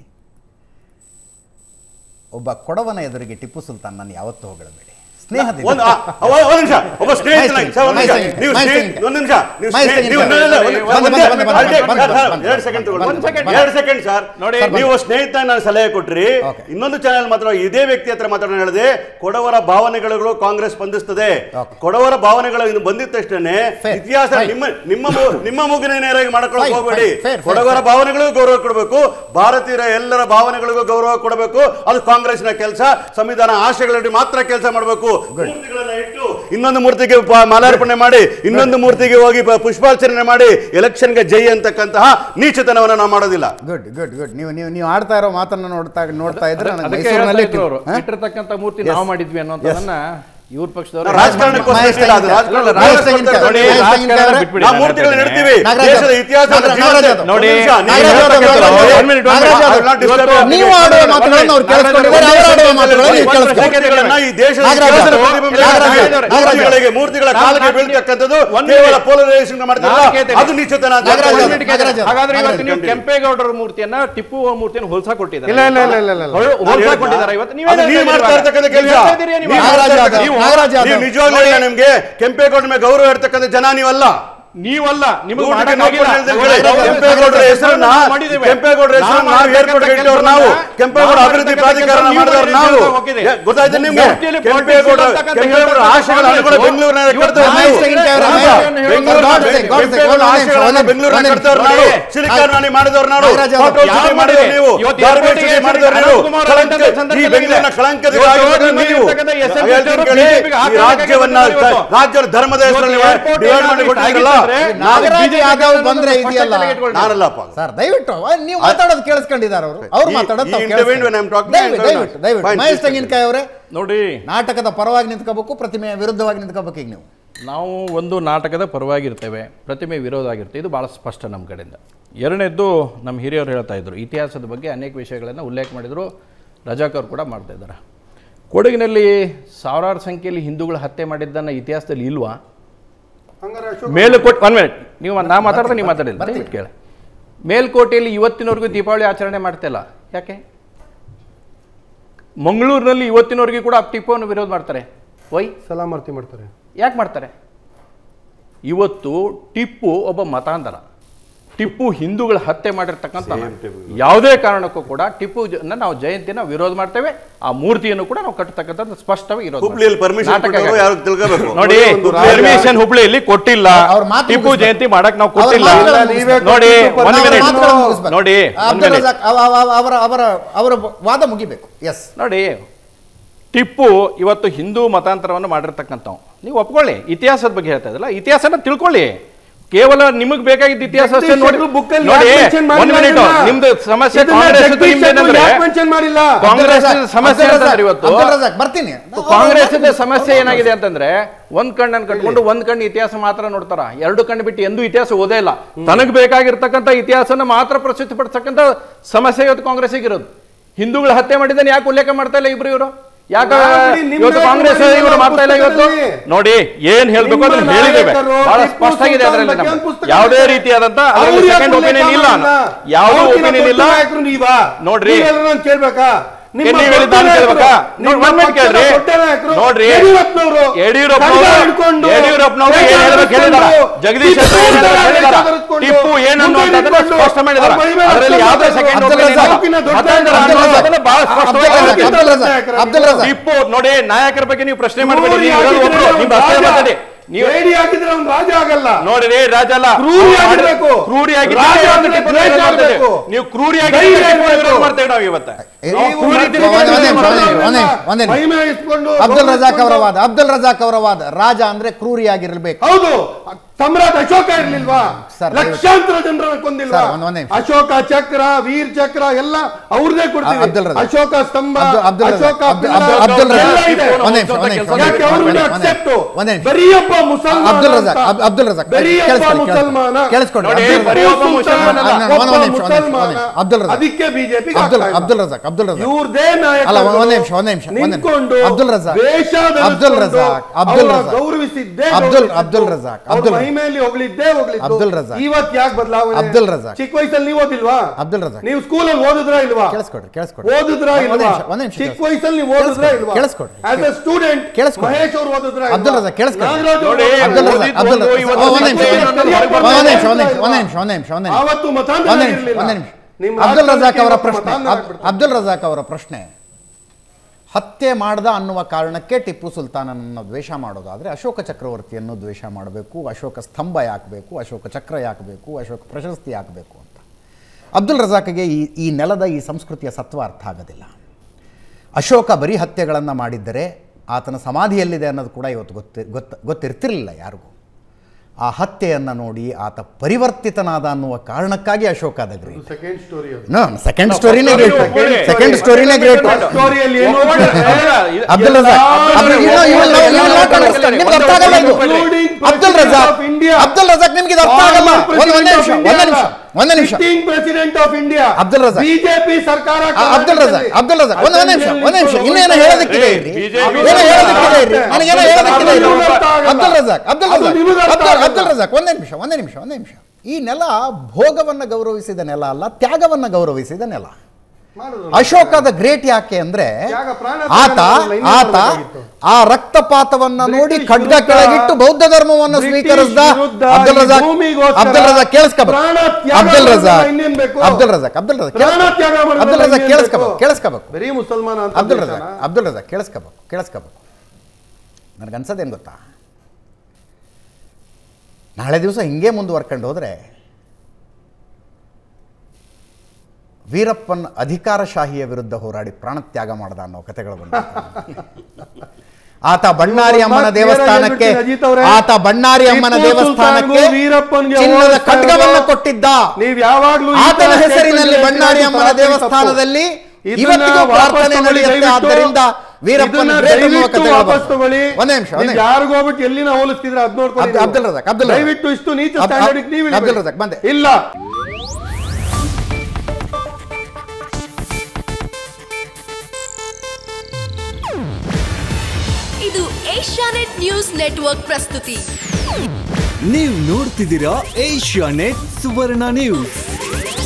[SPEAKER 1] ಒಬ್ಬ ಕೊಡವನ ಎದುರಿಗೆ ಟಿಪ್ಪು ಸುಲ್ತಾನ್ ನಾನು ಯಾವತ್ತೂ ಹೊಗಳಬೇಡಿ ಸ್ನೇಹದಿಂದ
[SPEAKER 12] ಒಂದು ಆ- ಆ- ಒಂದು ನಿಮಿಷ ಒಬ್ಬ ಸ್ನೇಹಿತನಾಗಿ ಸರ್, ಒಂದು ನಿಮಿಷ ನೀವು ಸ್ನೇಹಿತ ಒಂದು ನಿಮಿಷ ನೀವು ಸ್ನೇಹಿತ- ನೀವು ಇಲ್ಲ, ಇಲ್ಲ, ಒಂದು-
[SPEAKER 1] ಬಂದೆ,
[SPEAKER 12] ಒಂದೇ-
[SPEAKER 1] ಬಂದೆ, ಬಂದೆ,
[SPEAKER 12] ಅಲ್ದೇ-
[SPEAKER 1] ಬಂದೆ,
[SPEAKER 12] ಸರ್,
[SPEAKER 1] ಬಂದೆ,
[SPEAKER 12] ಎರಡು ಸೆಕೆಂಡ್ ತಗೊಳ್ಳಿ
[SPEAKER 1] ಬಂದೆ, ಬಂದೆ.
[SPEAKER 12] ಎರಡು ಸೆಕೆಂಡ್ ಸರ್
[SPEAKER 1] ನೋಡಿ,
[SPEAKER 12] ನೀವು ಸ್ನೇಹಿತ ನಾನು ಸಲಹೆ ಕೊಟ್ರಿ ಇನ್ನೊಂದು ಚಾನೆಲ್ ಮಾತ್ರ ಇದೇ ವ್ಯಕ್ತಿ ಹತ್ರ ಮಾತ್ರ ಹೇಳಿದೆ ಕೊಡವರ ಭಾವನೆಗಳು ಕಾಂಗ್ರೆಸ್ ಸ್ಪಂದಿಸ್ತದೆ ಕೊಡವರ ಭಾವನೆಗಳು ಇನ್ನು ಬಂದಿದ ತಕ್ಷಣ ಇತಿಹಾಸ ನಿಮ್ಮ ನಿಮ್ಮ ಮು- ನಿಮ್ಮ ಮುಗಿನ ನೇರಾಗಿ ಮಾಡ್ಕೊಳಕ್
[SPEAKER 1] Fine,
[SPEAKER 12] ಹೋಗಬೇಡಿ
[SPEAKER 1] fine, fair, fair,
[SPEAKER 12] ಕೊಡವರ
[SPEAKER 1] fair.
[SPEAKER 12] ಭಾವನೆಗಳಿಗೂ ಗೌರವ ಕೊಡಬೇಕು ಭಾರತೀಯರ ಎಲ್ಲರ ಭಾವನೆಗಳಿಗೂ ಗೌರವ ಕೊಡಬೇಕು ಅದು ಕಾಂಗ್ರೆಸ್ನ ಕೆಲಸ ಸಂವಿಧಾನ ಆಶಯಗಳಲ್ಲಿ ಮಾತ್ರ ಕೆಲಸ ಮಾಡಬೇಕು ಮೂರ್ತಿಗಳನ್ನ ಇಟ್ಟು ಇನ್ನೊಂದು ಮೂರ್ತಿಗೆ ಪ- ಮಾಲಾರ್ಪಣೆ ಮಾಡಿ ಇನ್ನೊಂದು ಮೂರ್ತಿಗೆ ಹೋಗಿ ಪ- ಪುಷ್ಪಾರ್ಚನೆ ಮಾಡಿ ಎಲೆಕ್ಷನ್ಗೆ ಜೈ ಅಂತಕ್ಕಂತಹ ನೀಚತನವನ್ನು ನಾವು ಮಾಡೋದಿಲ್ಲ
[SPEAKER 1] ಗುಡ್ ಗುಡ್ ಗುಡ್ ನೀವು ನೀವು ನೀವು ಆಡ್ತಾ ಇರೋ ಮಾತನ್ನ ನೋಡ್ತಾ ನೋಡ್ತಾ ಇದ್ರೆ ನನಗೆ
[SPEAKER 13] ಅದಕ್ಕೆ
[SPEAKER 1] ಮೈಸೂರಿನಲ್ಲಿ
[SPEAKER 13] ಹೇಳ್ತಾ ಇದ್ರು ಅವ್ರು,
[SPEAKER 1] ಹಾ?
[SPEAKER 13] ಇಟ್ಟಿರ್ತಕ್ಕಂಥ ಮೂರ್ತಿ ನಾವು ಮಾಡಿದ್ವಿ ಅನ್ನೋದನ್ನ ಇವ್ರ ಪಕ್ಷದವರು
[SPEAKER 12] ನಾವು ರಾಜಕಾರಣಕ್ಕೋಸ್ಕರ ಇಟ್ಟಿಲ್ಲ, ಅದು ರಾಜಕಾರಣ-
[SPEAKER 13] ನೋಡಿ, ರಾಜಕಾರಣ ಬಿಟ್ಬಿಡಿ,
[SPEAKER 12] ನಾವು
[SPEAKER 13] ನಾನು
[SPEAKER 12] ಮೂರ್ತಿಗಳನ್ನ
[SPEAKER 13] ಹೇಳ್ತೇನೆ.
[SPEAKER 12] ಇಡ್ತೀವಿ ದೇಶದ ಇತಿಹಾಸದ ಜೀವಂತ-
[SPEAKER 13] ನೋಡಿ,
[SPEAKER 12] ಒಂದು ನಿಮಿಷ, ನೀವು
[SPEAKER 13] ನಾಗರಾಜ್
[SPEAKER 12] ಹೇಳ್ತಕ್ಕಂಥ
[SPEAKER 13] ಅವರು
[SPEAKER 12] ಒಂದು
[SPEAKER 13] one minute, one minute.
[SPEAKER 12] I will not disturb
[SPEAKER 13] ಇವತ್ತು
[SPEAKER 12] you.
[SPEAKER 1] ನೀವು ಆಡುವ ಮಾತುಗಳನ್ನು ಅವ್ರು ಕೇಳಿಸ್ಕೊಂಡಿದ್ದಾರೆ ಅವರು ಆಡುವ ಮಾತುಗಳನ್ನು ನೀವು ಕೇಳಿಸ್ಕೊಳ್ಳಿ.
[SPEAKER 12] ಮೂರ್ತಿಗಳನ್ನ ಈ ದೇಶದ
[SPEAKER 1] ನಾಗರಾಜ್
[SPEAKER 12] ಇತಿಹಾಸದ
[SPEAKER 1] ಅವರು,
[SPEAKER 12] ಪ್ರತಿಬಿಂಬ
[SPEAKER 1] ನಾಗರಾಜ್ ಅವರು,
[SPEAKER 12] ಮೂರ್ತಿಗಳಿಗೆ ಮೂರ್ತಿಗಳ ಕಾಲಿಗೆ ಬೀಳ್ತಕ್ಕಂಥದ್ದು ಕೇವಲ ಪೋಲರೈಸೇಷನ್ ಮಾಡ್ತಿಲ್ಲ ಅದು ನೀಚತನ ಅಂತ
[SPEAKER 1] ನಾಗರಾಜ್ ಅವರು,
[SPEAKER 12] ಹೇಳ್ತೀನಿ.
[SPEAKER 1] ನಾಗರಾಜ್ ಅವರು.
[SPEAKER 13] ಹಾಗಾದ್ರೆ ಇವತ್ತು ನೀವು
[SPEAKER 12] ಖಂಡಿತ.
[SPEAKER 13] ಕೆಂಪೇಗೌಡರ ಮೂರ್ತಿಯನ್ನ ಟಿಪ್ಪು ಮೂರ್ತಿಯನ್ನು ಹೋಲ್ಸಾ ಕೊಟ್ಟಿದ್ದಾರೆ
[SPEAKER 4] ಇಲ್ಲ, ಇಲ್ಲ, ಇಲ್ಲ, ಇಲ್ಲ, ಇಲ್ಲ.
[SPEAKER 13] ಹೊಲ್-
[SPEAKER 12] ನಾನು
[SPEAKER 13] ಹೋಲ್ಸಾ
[SPEAKER 12] ಹೇಳ್ತಾ-
[SPEAKER 13] ಕೊಟ್ಟಿದ್ದಾರೆ ಇವತ್ತು
[SPEAKER 12] ಅದು ನೀವು ಮಾಡ್ತಾ ಇರ್ತಕ್ಕಂಥ ಕೆಲಸ ನೀವು
[SPEAKER 1] ನಾಗರಾಜ್
[SPEAKER 12] ಮಾಡ್ತಾ
[SPEAKER 1] ಯಾದವ್,
[SPEAKER 12] ಇರ್ತಕ್ಕಂಥ-
[SPEAKER 1] ನಾಗರಾಜ್ ಯಾದವ್.
[SPEAKER 12] ನೀವು ನಿಜವಾಗ್ಲೂ ಹೇಳಿಲ್ಲ ನಿಮ್ಗೆ ಕೆಂಪೇಗೌಡ ಮೇಲೆ ಗೌರವ ಇರ್ತಕ್ಕಂಥ ಜನ ನೀವಲ್ಲ
[SPEAKER 13] ನೀವಲ್ಲ ನಿಮಗೆ
[SPEAKER 12] ಊಟಕ್ಕೆ
[SPEAKER 13] ಮಾಡಕ್ಕಾಗಿಲ್ಲ.
[SPEAKER 12] ನೋಡ್ಕೊಂಡು
[SPEAKER 13] ನಾವು
[SPEAKER 12] ಹೇಳಿದ್ರೆ
[SPEAKER 13] ನಾವು
[SPEAKER 12] ಕೆಂಪೇಗೌಡರ ಹೆಸರನ್ನ
[SPEAKER 13] ನಾವು ಮಾಡಿದ್ದೇವೆ.
[SPEAKER 12] ಕೆಂಪೇಗೌಡರ ಹೆಸರನ್ನ
[SPEAKER 13] ನಾವು
[SPEAKER 12] ನಾವು ಏರ್ಪೋರ್ಟ್ ಇಟ್ಟವ್ರು ನಾವು ಕೆಂಪೇಗೌಡ ಅಭಿವೃದ್ಧಿ ಪ್ರಾಧಿಕಾರನ ಮಾಡಿದವರು ನಾವು ಯಾ- ಗೊತ್ತಾಯ್ತಾ ನಿಮ್ಗೆ ಕೆಂಪೇಗೌಡ ಕೆಂಪೇಗೌಡ ಆಶಯಗಳ ಅನುಗುಣ ಬೆಂಗಳೂರಿನ ಕಟ್ತವ್ರು ನಾವು ಬೆಂಗಳೂರಿನ ಕೆಂಪೇಗೌಡ ಆಶಯಗಳನ್ನ ಬೆಂಗಳೂರಿನ ಕಟ್ತವ್ರು ನಾವು ಸಿಲಿಕಾನ್ ರಾಣಿ ಮಾಡಿದವರು ನಾವು
[SPEAKER 1] ನಾಗರಾಜ್ ಅವರು.
[SPEAKER 12] ಫೋಟೋ
[SPEAKER 13] ಯಾರು
[SPEAKER 12] ಶೂಟಿಂಗ್ ಮಾಡಿದವರು ನೀವು
[SPEAKER 13] ಇವತ್ತು
[SPEAKER 12] ಗಾರ್ಮೆಂಟ್
[SPEAKER 13] ಏರ್ಪೋರ್ಟಿಗೆ
[SPEAKER 12] ಶೂಟಿಂಗ್ ಮಾಡಿದವರು ನೀವು
[SPEAKER 13] ಅನಂತಕುಮಾರ್
[SPEAKER 12] ಕಳಂಕ
[SPEAKER 13] ಅಂತ ಸಂದರ್ಭದಲ್ಲಿ
[SPEAKER 12] ಈ ಬೆಂಗಳೂರಿನ ಕಳಂಕದ
[SPEAKER 13] ಇವತ್ತು
[SPEAKER 12] ಆಗಿರ್ತಕ್ಕಂಥ
[SPEAKER 13] ನಿಮ್ಮಲ್ಲಿ
[SPEAKER 12] ನೀವು
[SPEAKER 13] ಇರ್ತಕ್ಕಂಥ ಎಸ್ ಎಂ
[SPEAKER 12] ಹೇಳ್ತೀನಿ
[SPEAKER 13] ಎಸ್
[SPEAKER 12] ಕೇಳಿ,
[SPEAKER 13] ಬಿಜೆಪಿಗೆ
[SPEAKER 12] ಈ
[SPEAKER 13] ಹಾಕಿ
[SPEAKER 12] ರಾಜ್ಯವನ್ನ
[SPEAKER 13] ಹಾಕಿದ್ದಾರೆ ಇವತ್ತು.
[SPEAKER 12] ರಾಜ್ಯದ ಧರ್ಮದ ಹೆಸರಲ್ಲಿ
[SPEAKER 13] ಇವತ್ತು
[SPEAKER 12] ಡಿವೈಡ್ ಮಾಡಿ ಕೊಟ್ಟಿರಲ್ಲ
[SPEAKER 1] ನಾಗರಾಜ್ ಯಾದವ್ ಬಂದ್ರೆ ಇದೆಯಲ್ಲ
[SPEAKER 12] ನಾನಲ್ಲಪ್ಪ
[SPEAKER 1] ಸರ್ ದಯವಿಟ್ಟು ಅಹ್, ನೀವು ಮಾತಾಡೋದು ಕೇಳಿಸ್ಕೊಂಡಿದ್ದಾರೆ ಅವರು ಅವ್ರು
[SPEAKER 12] ಈ-
[SPEAKER 1] ಮಾತಾಡೋದು
[SPEAKER 12] ಈ
[SPEAKER 1] ತಾವು
[SPEAKER 12] intervene when I'm
[SPEAKER 1] ಕೇಳಿಸ್ಕೊಳ್ಳಿ.
[SPEAKER 12] talking,
[SPEAKER 1] ದಯವಿಟ್ಟು
[SPEAKER 12] I'm
[SPEAKER 1] ದಯವಿಟ್ಟು
[SPEAKER 12] not.
[SPEAKER 1] ದಯವಿಟ್ಟು
[SPEAKER 12] Fine,
[SPEAKER 1] ಮಹೇಶ್
[SPEAKER 12] please
[SPEAKER 1] ತೆಂಗಿನಕಾಯಿ ಅವರೇ
[SPEAKER 13] ನೋಡಿ
[SPEAKER 1] ನಾಟಕದ ಪರವಾಗಿ ನಿಂತ್ಕೋಬೇಕು ಪ್ರತಿಮೆಯ ವಿರುದ್ಧವಾಗಿ ನಿಂತ್ಕೋಬೇಕು ಈಗ ನೀವು
[SPEAKER 13] ನಾವು ಒಂದು ನಾಟಕದ ಪರವಾಗಿರ್ತೇವೆ ಪ್ರತಿಮೆ ವಿರೋಧ ಆಗಿರುತ್ತೆ ಇದು ಭಾಳ ಸ್ಪಷ್ಟ ನಮ್ಮ ಕಡೆಯಿಂದ ಎರಡನೇದ್ದು ನಮ್ಮ ಹಿರಿಯರು ಹೇಳ್ತಾ ಇದ್ರು ಇತಿಹಾಸದ ಬಗ್ಗೆ ಅನೇಕ ವಿಷಯಗಳನ್ನು ಉಲ್ಲೇಖ ಮಾಡಿದರು ರಜಾಕ್ ಅವರು ಕೂಡ ಮಾಡ್ತಾ ಇದ್ದಾರೆ ಕೊಡಗಿನಲ್ಲಿ ಸಾವಿರಾರು ಸಂಖ್ಯೆಯಲ್ಲಿ ಹಿಂದೂಗಳು ಹತ್ಯೆ ಮಾಡಿದ್ದನ್ನು ಇತಿಹಾಸದಲ್ಲಿ ಇಲ್ವಾ ಮೇಲುಕೋಟೆ ಒನ್ ಮಿನಿಟ್ ನೀವು ನಾ ಮಾತಾಡ್ತಾ ನೀವು ಮಾತಾಡಿಲ್ಲ ದಯವಿಟ್ಟು ಕೇಳಿ ಮೇಲ್ಕೋಟೆಯಲ್ಲಿ ಇವತ್ತಿನವರೆಗೂ ದೀಪಾವಳಿ ಆಚರಣೆ ಮಾಡ್ತಿಲ್ಲ ಯಾಕೆ ಮಂಗಳೂರಿನಲ್ಲಿ ಇವತ್ತಿನವರೆಗೂ ಕೂಡ ಟಿಪ್ಪುವನ್ನು ವಿರೋಧ ಮಾಡ್ತಾರೆ ವೈ
[SPEAKER 4] ಸಲಾಮರ್ತಿ ಮಾಡ್ತಾರೆ
[SPEAKER 13] ಯಾಕೆ ಮಾಡ್ತಾರೆ ಇವತ್ತು ಟಿಪ್ಪು ಒಬ್ಬ ಮತಾಂಧರ ಟಿಪ್ಪು ಹಿಂದೂಗಳ ಹತ್ಯೆ ಮಾಡಿರ್ತಕ್ಕಂಥ ಯಾವುದೇ ಕಾರಣಕ್ಕೂ ಕೂಡ ಟಿಪ್ಪು ಜ- ನಾವು ಜಯಂತಿನ ವಿರೋಧ ಮಾಡ್ತೇವೆ ಆ ಮೂರ್ತಿಯನ್ನು ಕೂಡ ನಾವು ಕಟ್ಟತಕ್ಕಂಥದ್ದು ಸ್ಪಷ್ಟವಾಗಿ ವಿರೋಧ
[SPEAKER 12] ಹುಬ್ಳಿಯಲ್ಲಿ
[SPEAKER 13] ಮಾಡ್ತೇವೆ.
[SPEAKER 12] permission
[SPEAKER 13] ನಾಟಕ
[SPEAKER 12] ಕೊಟ್ಟವರು ಯಾರು ತಿಳ್ಕೊಬೇಕು.
[SPEAKER 13] ನೋಡಿ
[SPEAKER 12] ಒಂದು ರಾಜ-
[SPEAKER 13] ಪರ್ಮಿಷನ್ ಹುಬ್ಳಿಯಲ್ಲಿ ಕೊಟ್ಟಿಲ್ಲ
[SPEAKER 1] ಅವ್ರ ಮಾತು
[SPEAKER 13] ಟಿಪ್ಪು
[SPEAKER 1] ಮುಗಿಸ್ಬೇಕು.
[SPEAKER 13] ಜಯಂತಿ ಮಾಡಕ್ ನಾವು
[SPEAKER 1] ಅವ್ರ
[SPEAKER 13] ಕೊಟ್ಟಿಲ್ಲ
[SPEAKER 1] ಮಾತುಗಳನ್ನು ಮುಗಿಸ್ಬೇಕು.
[SPEAKER 13] ನೋಡಿ
[SPEAKER 1] ನಾವು
[SPEAKER 13] ಒಂದು
[SPEAKER 1] ಅವ್ರ
[SPEAKER 13] ಮಿನಿಟ್
[SPEAKER 1] ಮಾತುಗಳನ್ನು ಮುಗಿಸ್ಬೇಕು.
[SPEAKER 13] ನೋಡಿ ಒಂದು
[SPEAKER 1] ಅಬ್ದುಲ್
[SPEAKER 13] ಮಿನಿಟ್
[SPEAKER 1] ರಜಾಕ್ ಅವ- ಅವ- ಅವರ ಅವರ ಅವರ ವಾದ ಮುಗಿಬೇಕು ಎಸ್
[SPEAKER 13] ನೋಡಿ ಟಿಪ್ಪು ಇವತ್ತು ಹಿಂದೂ ಮತಾಂತರವನ್ನು ಮಾಡಿರ್ತಕ್ಕಂಥವು ನೀವು ಒಪ್ಕೊಳ್ಳಿ ಇತಿಹಾಸದ ಬಗ್ಗೆ ಹೇಳ್ತಾ ಇದ್ದಲ್ಲ ಇತಿಹಾಸನ ತಿಳ್ಕೊಳ್ಳಿ ಕೇವಲ ನಿಮಗೆ ಬೇಕಾಗಿದ್ದ ಇತಿಹಾಸ ಅಷ್ಟೇ
[SPEAKER 4] ಜಗದೀಶ್
[SPEAKER 13] ನೋಡಿ
[SPEAKER 4] ಶೆಟ್ರು book ಅಲ್ಲಿ
[SPEAKER 13] ನೋಡಿ
[SPEAKER 4] ಯಾಕೆ mention ಮಾಡಿಲ್ಲ
[SPEAKER 13] ಒಂದು ಮಿನಿಟ್
[SPEAKER 4] ಇದನ್ನ?
[SPEAKER 13] ನಿಮ್ದು ಸಮಸ್ಯೆ
[SPEAKER 4] ಇದನ್ನ
[SPEAKER 13] ಕಾಂಗ್ರೆಸ್
[SPEAKER 4] ಜಗದೀಶ್
[SPEAKER 13] ನಿಮ್ದೇನಂದ್ರೆ
[SPEAKER 4] ಶೆಟ್ರು ಯಾಕೆ mention ಮಾಡಿಲ್ಲ?
[SPEAKER 13] ಕಾಂಗ್ರೆಸ್
[SPEAKER 1] ಅಬ್ದುಲ್ ರಜಾಕ್,
[SPEAKER 13] ಸಮಸ್ಯೆ
[SPEAKER 1] ಅಬ್ದುಲ್
[SPEAKER 13] ಅಂತಂದ್ರೆ
[SPEAKER 1] ರಜಾಕ್,
[SPEAKER 13] ಇವತ್ತು
[SPEAKER 1] ಅಬ್ದುಲ್ ರಜಾಕ್, ಬರ್ತೀನಿ
[SPEAKER 13] ಕಾಂಗ್ರೆಸ್ ಸಮಸ್ಯೆ ಏನಾಗಿದೆ ಅಂತಂದ್ರೆ ಒಂದ್ ಕಣ್ಣನ್ನು ಕಟ್ಕೊಂಡು ಒಂದ್ ಕಣ್ಣು ಇತಿಹಾಸ ಮಾತ್ರ ನೋಡ್ತಾರ ಎರಡು ಕಣ್ಣು ಬಿಟ್ಟು ಎಂದೂ ಇತಿಹಾಸ ಓದೇ ಇಲ್ಲ ತನಗ್ ಬೇಕಾಗಿರ್ತಕ್ಕಂಥ ಇತಿಹಾಸನ ಮಾತ್ರ ಪ್ರಸಿದ್ಧ ಪಡಿಸ್ತಕ್ಕಂಥ ಸಮಸ್ಯೆ ಇವತ್ತು ಕಾಂಗ್ರೆಸ್ಸಿಗೆ ಇರೋದು ಹಿಂದೂಗಳ ಹತ್ಯೆ ಮಾಡಿದ್ದಾನೆ ಯಾಕೆ ಉಲ್ಲೇಖ ಮಾಡ್ತಾ ಇಲ್ಲ ಇಬ್ರು ಇವರು ಯಾಕ
[SPEAKER 4] ನಾವು ಬಿಡಿ, ನಿಮ್ಮ
[SPEAKER 13] ಇವತ್ತು ಕಾಂಗ್ರೆಸ್
[SPEAKER 4] ನಾಯಕರು
[SPEAKER 13] ಇವರು ಮಾಡ್ತಾ ಇಲ್ಲ ಇವತ್ತು
[SPEAKER 4] ಪುಸ್ತಕದಲ್ಲಿ.
[SPEAKER 13] ನೋಡಿ ಏನ್ ಹೇಳ್ಬೇಕು ಅದನ್ನ
[SPEAKER 4] ನಿಮ್ಮ
[SPEAKER 13] ಹೇಳಿದ್ದೇವೆ
[SPEAKER 4] ನಾಯಕರು
[SPEAKER 13] ಬಹಳ
[SPEAKER 4] ಟಿಪ್ಪು
[SPEAKER 13] ಸ್ಪಷ್ಟ ಆಗಿದೆ
[SPEAKER 4] ಸುಲ್ತಾನ್
[SPEAKER 13] ಅದರಲ್ಲಿ
[SPEAKER 4] ಬಗ್ಗೆ
[SPEAKER 13] ನಮ್ಗೆ.
[SPEAKER 4] ಒಂದು ಪುಸ್ತಕ
[SPEAKER 13] ಯಾವುದೇ
[SPEAKER 4] ಇದೆ.
[SPEAKER 13] ರೀತಿಯಾದಂತ
[SPEAKER 4] ಅವ್ರು ಯಾಕೆ
[SPEAKER 13] ಸೆಕೆಂಡ್
[SPEAKER 4] ಉಲ್ಲೇಖ
[SPEAKER 13] ಒಪಿನಿಯನ್ ಇಲ್ಲ
[SPEAKER 4] ಮಾಡಿಲ್ಲ?
[SPEAKER 13] ಯಾವುದೂ
[SPEAKER 4] ಅವತ್ತಿನ
[SPEAKER 13] ಒಪಿನಿಯನ್ ಇಲ್ಲ
[SPEAKER 4] ದೊಡ್ಡ ನಾಯಕರು ನೀವಾ?
[SPEAKER 13] ನೋಡ್ರಿ
[SPEAKER 4] ನೀವೆಲ್ಲ ನಾನು ಕೇಳ್ಬೇಕಾ ನಿಮ್ಮ
[SPEAKER 13] ಏನ್ ನೀವು ಹೇಳಿದ್ದು
[SPEAKER 4] ದೊಡ್ಡ
[SPEAKER 13] ನಾನು ಕೇಳ್ಬೇಕಾ?
[SPEAKER 4] ನಾಯಕರು, ನಿಮ್ಮ
[SPEAKER 13] ನೋಡಿ, one minute
[SPEAKER 4] ಪಕ್ಷದ
[SPEAKER 13] ಕೇಳ್ರಿ.
[SPEAKER 4] ದೊಡ್ಡ ನಾಯಕರು ಮಾಡಿದ್ರು
[SPEAKER 13] ನೋಡ್ರಿ,
[SPEAKER 4] ಯಡಿಯೂರಪ್ಪನವರು
[SPEAKER 13] ಯಡಿಯೂರಪ್ಪನವರು-
[SPEAKER 4] ಖಡ್ಗ ಹಿಡ್ಕೊಂಡು,
[SPEAKER 13] ಯಡಿಯೂರಪ್ಪನವರು
[SPEAKER 4] ವೇಷ
[SPEAKER 13] ಏನ್ ಹೇಳಿದ್ರು ಕೇಳಿದಾರ?
[SPEAKER 4] ಧರಿಸ್ಕೊಂಡು,
[SPEAKER 13] ಜಗದೀಶ್
[SPEAKER 4] ಟಿಪ್ಪು
[SPEAKER 13] ಶೆಟ್ಟರ್ ಏನ್ ಹೇಳಿದ್ರು
[SPEAKER 4] ವೇಷ
[SPEAKER 13] ಕೇಳಿದಾರ?
[SPEAKER 4] ಧರಿಸ್ಕೊಂಡು,
[SPEAKER 13] ಟಿಪ್ಪು ಏನು
[SPEAKER 4] ಮುಂದೆ
[SPEAKER 13] ಅನ್ನೋದನ್ನ
[SPEAKER 4] ನಿಂತ್ಕೊಂಡು,
[SPEAKER 13] ಸ್ಪಷ್ಟ ಮಾಡಿದಾರ.
[SPEAKER 4] ಅವ್ರ ಮೈ ಮೇಲೆ
[SPEAKER 13] ಅದರಲ್ಲಿ ಯಾವುದೇ
[SPEAKER 4] ಹಚ್ಕೊಂಡು
[SPEAKER 13] second
[SPEAKER 4] ಅಬ್ದುಲ್
[SPEAKER 13] opinion ಇಲ್ಲ.
[SPEAKER 4] ರಜಾಕ್ ಕಿನ್ನ ದೊಡ್ಡ
[SPEAKER 13] ಮತಾಂತರ
[SPEAKER 4] ಅಬ್ದುಲ್ ರಜಾಕ್.
[SPEAKER 13] ಅನ್ನೋದನ್ನ ಬಹಳ ಸ್ಪಷ್ಟವಾಗಿ
[SPEAKER 4] ಅಬ್ದುಲ್
[SPEAKER 13] ಹೇಳಿದ್ರು.
[SPEAKER 4] ರಜಾಕ್, ಅಬ್ದುಲ್ ರಜಾಕ್.
[SPEAKER 13] ಟಿಪ್ಪು ನೋಡಿ ನಾಯಕರ ಬಗ್ಗೆ ನೀವು ಪ್ರಶ್ನೆ ಮಾಡಬೇಡಿ
[SPEAKER 4] ಕ್ರೂರಿ
[SPEAKER 13] ನೀವು ಇರೋದು
[SPEAKER 4] ಆಗಿದ್ರೆ
[SPEAKER 13] ಒಬ್ರು. ನೀವು ಅಷ್ಟೇ
[SPEAKER 4] ರಾಜ.
[SPEAKER 13] ಮಾತಾಡಿ ನೀವು
[SPEAKER 4] ಲೇಡಿ ಆಗಿದ್ರೆ ಅವ್ನು ರಾಜ ಆಗಲ್ಲ
[SPEAKER 13] ನೋಡ್ರಿ ರಾಜ ಅಲ್ಲ
[SPEAKER 4] ಕ್ರೂರಿ ಆಗಿರ್ಬೇಕು.
[SPEAKER 13] ಕ್ರೂರಿಯಾಗಿ
[SPEAKER 4] ರಾಜ ಅಂದ್ರೆ ದ್ವೇಷ ಆಗ್ಬೇಕು.
[SPEAKER 13] ನೀವು ಕ್ರೂರಿಯಾಗಿ
[SPEAKER 4] ಧೈರ್ಯ
[SPEAKER 13] ಟಿಪ್ಪು
[SPEAKER 4] ಇರ್ಬೇಕು.
[SPEAKER 13] ವಿರೋಧ ಮಾಡ್ತೇವೆ ನಾವು ಇವತ್ತು
[SPEAKER 1] ಏ,
[SPEAKER 13] ನಾವು
[SPEAKER 1] ನೀವು
[SPEAKER 13] ಕ್ರೂರಿ
[SPEAKER 1] ಒಂದ್
[SPEAKER 13] ತಿರುಗಿ
[SPEAKER 1] ನಿಮಿಷ, ಒಂದ್ ನಿಮಿಷ,
[SPEAKER 13] ಮಾಡ್ತೇವೆ.
[SPEAKER 1] ಒಂದ್ ನಿಮಿಷ, ಒಂದ್ ನಿಮಿಷ.
[SPEAKER 4] ಮೈ ಮೇಲೆ ಇಸ್ಕೊಂಡು
[SPEAKER 1] ಅಬ್ದುಲ್ ರಜಾಕ್ ಅವರ
[SPEAKER 4] ಗೌರವಿಸ್ಕೊಂಡು-
[SPEAKER 1] ವಾದ ಅಬ್ದುಲ್ ರಜಾಕ್ ಅವರ ವಾದ ರಾಜ ಅಂದ್ರೆ ಕ್ರೂರಿಯಾಗಿರ್ಬೇಕು
[SPEAKER 4] ಹೌದು ಸಮ್ರಾಟ್ ಅಶೋಕ ಇರ್ಲಿಲ್ವಾ
[SPEAKER 1] ಸರ್,
[SPEAKER 4] ಲಕ್ಷಾಂತರ ಜನರನ್ನ ಕೊಂದಿಲ್ವಾ
[SPEAKER 1] ಸರ್, ಒಂದ್- ಒಂದ್ ನಿಮಿಷ.
[SPEAKER 4] ಅಶೋಕ ಚಕ್ರ ವೀರ್ ಚಕ್ರ ಎಲ್ಲ ಅವ್ರದೇ ಕೊಡ್ತೀವಿ
[SPEAKER 1] ಅಬ್ದುಲ್ ರಜಾಕ್.
[SPEAKER 4] ಅಶೋಕ ಸ್ತಂಭ
[SPEAKER 1] ಅಬ್ದುಲ್- ಅಬ್ದುಲ್ ರಜಾಕ್.
[SPEAKER 4] ಅಶೋಕ
[SPEAKER 1] ಅಬ್ದುಲ್-
[SPEAKER 4] ಪಿಲ್ಲರ್,
[SPEAKER 1] ಅಬ್ದುಲ್ ರಜಾಕ್.
[SPEAKER 4] ಎಲ್ಲ ಇದೆ.
[SPEAKER 1] ಒಂದ್ ನಿಮಿಷ, ಒಂದ್ ನಿಮಿಷ, ಒಂದ್
[SPEAKER 4] ಯಾಕೆ
[SPEAKER 1] ನಿಮಿಷ,
[SPEAKER 4] ಅವ್ರನ್ನ
[SPEAKER 1] ಒಂದ್ ನಿಮಿಷ,
[SPEAKER 4] accept?
[SPEAKER 1] ಒಂದ್ ನಿಮಿಷ.
[SPEAKER 4] ಬರೀಯೊಬ್ಬ ಮುಸಲ್ಮಾನ
[SPEAKER 1] ಅಬ್ದುಲ್ ರಜಾಕ್
[SPEAKER 4] ಅಂತ.
[SPEAKER 1] ಅಬ್- ಅಬ್ದುಲ್ ರಜಾಕ್
[SPEAKER 4] ಬರೀಯೊಬ್ಬ
[SPEAKER 1] ಕೇಳಿಸ್ಕೊಳ್ಳಿ,
[SPEAKER 4] ಮುಸಲ್ಮಾನ
[SPEAKER 1] ಕೇಳಿಸ್ಕೊಳ್ಳಿ
[SPEAKER 13] ನೋಡಿ,
[SPEAKER 1] ಅಬ್ದುಲ್
[SPEAKER 13] ಬರೀ
[SPEAKER 1] ರಜಾಕ್.
[SPEAKER 13] ಒಬ್ಬ ಮುಸಲ್ಮಾನ ಅಲ್ಲ.
[SPEAKER 1] ಒಂದ್- ಒಂದ್
[SPEAKER 4] ಒಬ್ಬ
[SPEAKER 1] ನಿಮಿಷ, ಒಂದ್ ನಿಮಿಷ, ಒಂದ್
[SPEAKER 4] ಮುಸಲ್ಮಾನ.
[SPEAKER 1] ನಿಮಿಷ. ಅಬ್ದುಲ್ ರಜಾಕ್
[SPEAKER 4] ಅದಕ್ಕೆ ಬಿಜೆಪಿ
[SPEAKER 1] ಅಬ್ದುಲ್ ಅಬ್ದುಲ್ ರಜಾಕ್ ಅಬ್ದುಲ್ ರಜಾಕ್
[SPEAKER 4] ಇವ್ರದೇ ನಾಯಕ
[SPEAKER 1] ಅಲ್ಲ ಒಂದ್ ನಿಮಿಷ ಒಂದ್ ನಿಮಿಷ ಒಂದ್ ನಿಮಿಷ.
[SPEAKER 4] ನಿಂತ್ಕೊಂಡು
[SPEAKER 1] ಅಬ್ದುಲ್ ರಜಾಕ್
[SPEAKER 4] ವೇಷ
[SPEAKER 1] ಅಬ್ದುಲ್
[SPEAKER 4] ಧರಿಸ್ಕೊಂಡು
[SPEAKER 1] ರಜಾಕ್ ಅಬ್ದುಲ್
[SPEAKER 4] ಅವ್ರ
[SPEAKER 1] ರಜಾಕ್
[SPEAKER 4] ಗೌರವಿಸಿದ್ದೇ
[SPEAKER 1] ಅಬ್ದುಲ್
[SPEAKER 4] ಗೌರವಿಸಿದ್ದು.
[SPEAKER 1] ಅಬ್ದುಲ್ ರಜಾಕ್
[SPEAKER 4] ಅವ್ರ
[SPEAKER 1] ಅಬ್ದುಲ್
[SPEAKER 4] ಮಹಿಮೆಯಲ್ಲಿ ಹೋಗ್ಲಿದ್ದೇ ಹೋಗ್ಲಿದ್ದು
[SPEAKER 1] ಅಬ್ದುಲ್ ರಜಾಕ್.
[SPEAKER 4] ಇವತ್ ಯಾಕೆ ಬದಲಾವಣೆ
[SPEAKER 1] ಅಬ್ದುಲ್ ರಜಾಕ್.
[SPEAKER 4] ಚಿಕ್ಕ ವಯಸ್ಸಲ್ಲಿ ನೀವು ಓದಿಲ್ವಾ
[SPEAKER 1] ಅಬ್ದುಲ್ ರಜಾಕ್
[SPEAKER 4] ನೀವು ಸ್ಕೂಲಲ್ಲಿ ಓದಿದ್ರಾ ಇಲ್ವಾ
[SPEAKER 1] ಕೇಳಿಸ್ಕೊಡ್ರಿ ಕೇಳಿಸ್ಕೊಡ್ರಿ
[SPEAKER 4] ಓದಿದ್ರ
[SPEAKER 1] ಒಂದ್
[SPEAKER 4] ಇಲ್ವಾ
[SPEAKER 1] ನಿಮಿಷ, ಒಂದ್ ನಿಮಿಷ
[SPEAKER 4] ಚಿಕ್ಕ
[SPEAKER 1] ಕೇಳಿಸ್ಕೊಡ್ರಿ.
[SPEAKER 4] ವಯಸ್ಸಲ್ಲಿ ನೀವು ಓದಿದ್ರ ಇಲ್ವಾ
[SPEAKER 1] ಕೇಳಿಸ್ಕೊಡ್ರಿ.
[SPEAKER 4] ಆಸ್ ಎ ಸ್ಟೂಡೆಂಟ್
[SPEAKER 1] ಕೇಳಿಸ್ಕೊಡ್ರಿ.
[SPEAKER 4] ಮಹೇಶ್ ಅವ್ರು ಓದಿದ್ರ
[SPEAKER 1] ಅಬ್ದುಲ್ ರಜಾಕ್ ಕೇಳಿಸ್ಕೊಡ್ರಿ.
[SPEAKER 4] ನಾಗರಾಜ್
[SPEAKER 13] ನೋಡಿ,
[SPEAKER 1] ಅಬ್ದುಲ್ ರಜಾಕ್
[SPEAKER 13] ಓದಿದ್ದು
[SPEAKER 1] ಅಬ್ದುಲ್
[SPEAKER 13] ಒಂದು,
[SPEAKER 1] ರಜಾಕ್
[SPEAKER 13] ಇವತ್ತು
[SPEAKER 1] ಒಂದ್ ನಿಮಿಷ
[SPEAKER 13] ಮತ್ತೆ ಇನ್ನೊಂದು ಹೊರಗೆ
[SPEAKER 1] ಒಂದ್
[SPEAKER 13] ಬಂದಿದೆ.
[SPEAKER 1] ನಿಮಿಷ ಒಂದ್ ನಿಮಿಷ ಒಂದ್ ನಿಮಿಷ ಒಂದ್ ನಿಮಿಷ ಒಂದ್ ನಿಮಿಷ
[SPEAKER 4] ಆವತ್ತು ಮತಾಂತರ
[SPEAKER 1] ಒಂದ್ ನಿಮಿಷ
[SPEAKER 4] ಇರ್ಲಿಲ್ಲ.
[SPEAKER 1] ಒಂದ್ ನಿಮಿಷ
[SPEAKER 4] ನಿಮ್ಮ
[SPEAKER 1] ಅಬ್ದುಲ್ ರಜಾಕ್ ಅವರ
[SPEAKER 4] ರಾಜಕಾರಣಕ್ಕೆ
[SPEAKER 1] ಪ್ರಶ್ನೆ
[SPEAKER 4] ಮತಾಂತರ
[SPEAKER 1] ಅಬ್- ಅಬ್ದುಲ್ ರಜಾಕ್ ಅವರ ಪ್ರಶ್ನೆ ಹತ್ಯೆ ಮಾಡ್ದ ಅನ್ನುವ ಕಾರಣಕ್ಕೆ ಟಿಪ್ಪು ಸುಲ್ತಾನನನ್ನು ದ್ವೇಷ ಮಾಡೋದಾದ್ರೆ ಅಶೋಕ ಚಕ್ರವರ್ತಿಯನ್ನು ದ್ವೇಷ ಮಾಡಬೇಕು ಅಶೋಕ ಸ್ತಂಭ ಯಾಕಬೇಕು ಅಶೋಕ ಚಕ್ರ ಯಾಕಬೇಕು ಅಶೋಕ ಪ್ರಶಸ್ತಿ ಯಾಕಬೇಕು ಅಂತ ಅಬ್ದುಲ್ ರಜಾಕ್ಗೆ ಈ ಈ ನೆಲದ ಈ ಸಂಸ್ಕೃತಿಯ ಸತ್ವ ಅರ್ಥ ಆಗೋದಿಲ್ಲ ಅಶೋಕ ಬರೀ ಹತ್ಯೆಗಳನ್ನು ಮಾಡಿದ್ದರೆ ಆತನ ಸಮಾಧಿಯಲ್ಲಿದೆ ಅನ್ನೋದು ಕೂಡ ಇವತ್ತು ಗೊತ್ತಿ ಗೊತ್ತ ಗೊತ್ತಿರ್ತಿರಲಿಲ್ಲ ಯಾರಿಗೂ ಆ ಹತ್ಯೆಯನ್ನು ನೋಡಿ ಆತ ಪರಿವರ್ತಿತನಾದ ಅನ್ನುವ ಕಾರಣಕ್ಕಾಗಿ Ashoka the great
[SPEAKER 4] second story ಅದು
[SPEAKER 1] ನೋ ಸೆಕೆಂಡ್ ಸ್ಟೋರಿನೇ ಗ್ರೇಟ್ ಸೆಕೆಂಡ್ ಸ್ಟೋರಿನೇ ಗ್ರೇಟ್
[SPEAKER 4] ಸ್ಟೋರಿಯಲ್ಲಿ ಏನು
[SPEAKER 1] Abdul Razak Abdul- you know, you will not- you will not understand. ನಿಮ್ಗೆ ಅರ್ಥ ಆಗಲ್ಲ ಇದು ಅಬ್ದುಲ್ ರಜಾಕ್ ಅಬ್ದುಲ್ ರಜಾಕ್ ನಿಮ್ಗೆ ಇದು ಅರ್ಥ ಆಗಲ್ಲ ಒಂದು ಒಂದೇ ನಿಮಿಷ ಒಂದೇ ನಿಮಿಷ ಒಂದೇ ನಿಮಿಷ
[SPEAKER 4] president of India
[SPEAKER 1] Abdul Razak.
[SPEAKER 4] BJP ಸರ್ಕಾರ
[SPEAKER 1] ಆ, ಅಬ್ದುಲ್ ರಜಾಕ್ ಅಬ್ದುಲ್ ರಜಾಕ್ ಒಂದು ಒಂದೇ ನಿಮಿಷ ಒಂದೇ ನಿಮಿಷ ಇನ್ನೇನೋ ಹೇಳೋದಕ್ಕಿದೆ ಇರ್ರಿ ಏನೋ ಹೇಳೋದಕ್ಕಿದೆ ಇರ್ರಿ ನನಗೇನೋ ಹೇಳೋದಕ್ಕಿದೆ ಇರ್ರಿ ಅಬ್ದುಲ್ ರಜಾಕ್ ಅಬ್ದುಲ್
[SPEAKER 4] ಅದು
[SPEAKER 1] ರಜಾಕ್
[SPEAKER 4] ನಿಮಗೆ ಅರ್ಥ
[SPEAKER 1] ಅಬ್ದುಲ್
[SPEAKER 4] ಆಗಲ್ಲ.
[SPEAKER 1] ಅಬ್ದುಲ್ ರಜಾಕ್ ಒಂದೇ ನಿಮಿಷ ಒಂದೇ ನಿಮಿಷ ಒಂದೇ ನಿಮಿಷ ಈ ನೆಲ ಭೋಗವನ್ನು ಗೌರವಿಸಿದ ನೆಲ ಅಲ್ಲ ತ್ಯಾಗವನ್ನು ಗೌರವಿಸಿದ ನೆಲ ಅಶೋಕದ ಗ್ರೇಟ್ ಯಾಕೆ ಅಂದ್ರೆ
[SPEAKER 4] ತ್ಯಾಗ ಪ್ರಾಣ
[SPEAKER 1] ಆತ
[SPEAKER 4] ತ್ಯಾಗ ಇನ್ನೇನು
[SPEAKER 1] ಆತ
[SPEAKER 4] ಮಾಡಬೇಕಾಗಿತ್ತು?
[SPEAKER 1] ಆ ರಕ್ತಪಾತವನ್ನ ನೋಡಿ
[SPEAKER 4] ಬ್ರಿಟಿಷ್
[SPEAKER 1] ಖಡ್ಗ
[SPEAKER 4] ವಿರುದ್ಧ-
[SPEAKER 1] ಕೆಳಗಿಟ್ಟು ಬೌದ್ಧ ಧರ್ಮವನ್ನು
[SPEAKER 4] ಬ್ರಿಟಿಷ್
[SPEAKER 1] ಸ್ವೀಕರಿಸಿದ
[SPEAKER 4] ವಿರುದ್ಧ
[SPEAKER 1] ಅಬ್ದುಲ್
[SPEAKER 4] ಈ
[SPEAKER 1] ರಜಾಕ್
[SPEAKER 4] ಭೂಮಿಗೋಸ್ಕರ
[SPEAKER 1] ಅಬ್ದುಲ್ ರಜಾಕ್ ಕೇಳಿಸ್ಕೋಬೇಕು
[SPEAKER 4] ಪ್ರಾಣ ತ್ಯಾಗ
[SPEAKER 1] ಅಬ್ದುಲ್
[SPEAKER 4] ಮಾಡಿದ
[SPEAKER 1] ರಜಾಕ್
[SPEAKER 4] ಇನ್ನೇನ್ ಬೇಕು?
[SPEAKER 1] ಅಬ್ದುಲ್ ರಜಾಕ್ ಅಬ್ದುಲ್ ರಜಾಕ್
[SPEAKER 4] ಪ್ರಾಣ ತ್ಯಾಗ
[SPEAKER 1] ಕೇಳಿಸ್ಕೊ-
[SPEAKER 4] ಮಾಡಿದ
[SPEAKER 1] ಅಬ್ದುಲ್ ರಜಾಕ್
[SPEAKER 4] ಇನ್ನೇನ್
[SPEAKER 1] ಕೇಳಿಸ್ಕೋಬೇಕು
[SPEAKER 4] ಬೇಕು?
[SPEAKER 1] ಕೇಳಿಸ್ಕೋಬೇಕು
[SPEAKER 4] ಬರೀ ಮುಸಲ್ಮಾನ ಅಂತ
[SPEAKER 1] ಅಬ್ದುಲ್
[SPEAKER 4] ದೇಶನಾ?
[SPEAKER 1] ರಜಾಕ್ ಅಬ್ದುಲ್ ರಜಾಕ್ ಕೇಳಿಸ್ಕೋಬೇಕು ಕೇಳಿಸ್ಕೋಬೇಕು ನನಗನ್ಸೋದೇನು ಗೊತ್ತಾ ನಾಳೆ ದಿವಸ ಹಿಂಗೆ ಮುಂದುವರ್ಕೊಂಡು ಹೋದರೆ ವೀರಪ್ಪನ್ ಅಧಿಕಾರಶಾಹಿಯ ವಿರುದ್ಧ ಹೋರಾಡಿ ಪ್ರಾಣತ್ಯಾಗ ಮಾಡ್ದ ಅನ್ನೋ ಕಥೆಗಳು ಬಂದ ಆತ ಬಣ್ಣಾರಿ ಅಮ್ಮನ
[SPEAKER 4] ಮತ್ತೆ
[SPEAKER 1] ದೇವಸ್ಥಾನಕ್ಕೆ
[SPEAKER 4] ಹೇಳ್ಬಿಡ್ತೀನಿ ಅಜಿತ್ ಅವ್ರೆ.
[SPEAKER 1] ಆತ ಬಣ್ಣಾರಿ ಅಮ್ಮನ
[SPEAKER 4] ಟಿಪ್ಪು
[SPEAKER 1] ದೇವಸ್ಥಾನಕ್ಕೆ
[SPEAKER 4] ಸುಲ್ತಾನ್ಗೂ ವೀರಪ್ಪನ್ಗೆ
[SPEAKER 1] ಚಿನ್ನದ
[SPEAKER 4] ಹೋಲಿಸ್ತಾ
[SPEAKER 1] ಖಡ್ಗವನ್ನು
[SPEAKER 4] ಇರೋದು
[SPEAKER 1] ಕೊಟ್ಟಿದ್ದ
[SPEAKER 4] ನೀವ್ ಯಾವಾಗ್ಲೂ ಈ
[SPEAKER 1] ಆತನ
[SPEAKER 4] ತರ
[SPEAKER 1] ಹೆಸರಿನಲ್ಲಿ
[SPEAKER 4] statement
[SPEAKER 1] ಬಣ್ಣಾರಿ
[SPEAKER 4] ಹೇಳ್ತೀರಾ,
[SPEAKER 1] ಅಮ್ಮನ
[SPEAKER 4] ಇದು ತಪ್ಪು.
[SPEAKER 1] ದೇವಸ್ಥಾನದಲ್ಲಿ
[SPEAKER 4] ಇದನ್ನ
[SPEAKER 1] ಇವತ್ತಿಗೂ
[SPEAKER 4] ವಾಪಸ್
[SPEAKER 1] ಪ್ರಾರ್ಥನೆ
[SPEAKER 4] ತಗೊಳ್ಳಿ
[SPEAKER 1] ನಡೆಯುತ್ತೆ
[SPEAKER 4] ದಯವಿಟ್ಟು.
[SPEAKER 1] ಆದ್ದರಿಂದ ವೀರಪ್ಪನ
[SPEAKER 4] ಇದನ್ನ
[SPEAKER 1] ಗ್ರೇಟ್ ಅನ್ನುವ
[SPEAKER 4] ದಯವಿಟ್ಟು
[SPEAKER 1] ಕಥೆಗಳು
[SPEAKER 4] ವಾಪಸ್
[SPEAKER 1] ಬರ್ತವೆ.
[SPEAKER 4] ತಗೊಳ್ಳಿ
[SPEAKER 1] ಒಂದೇ ನಿಮಿಷ ಒಂದೇ
[SPEAKER 4] ನೀವು
[SPEAKER 1] ನಿಮಿಷ.
[SPEAKER 4] ಯಾರಿಗೂ ಹೋಗ್ಬಿಟ್ಟು ಎಲ್ಲಿನ ಹೋಲಿಸ್ತಿದ್ರೆ ಅದ್ ನೋಡ್ಕೊಳ್ಳಿ
[SPEAKER 1] ಅಬ್ದು- ಅಬ್ದುಲ್ ರಜಾಕ್, ಅಬ್ದುಲ್ ರಜಾಕ್.
[SPEAKER 4] ದಯವಿಟ್ಟು ಇಷ್ಟು ನೀಚ
[SPEAKER 1] ಅಬ್-
[SPEAKER 4] ಸ್ಟ್ಯಾಂಡರ್ಡ್ ನೀವು ಇಳಿಬೇಡಿ.
[SPEAKER 1] ಅಬ್ದುಲ್ ರಜಾಕ್, ಬಂದೆ.
[SPEAKER 4] ಇಲ್ಲ
[SPEAKER 14] ಇದು ಏಷ್ಯಾನೆಟ್ ನ್ಯೂಸ್ ನೆಟ್ವರ್ಕ್ ಪ್ರಸ್ತುತಿ
[SPEAKER 15] ನೀವು ನೋಡ್ತಿದ್ದೀರಾ ಏಷ್ಯಾ ನೆಟ್ ಸುವರ್ಣ ನ್ಯೂಸ್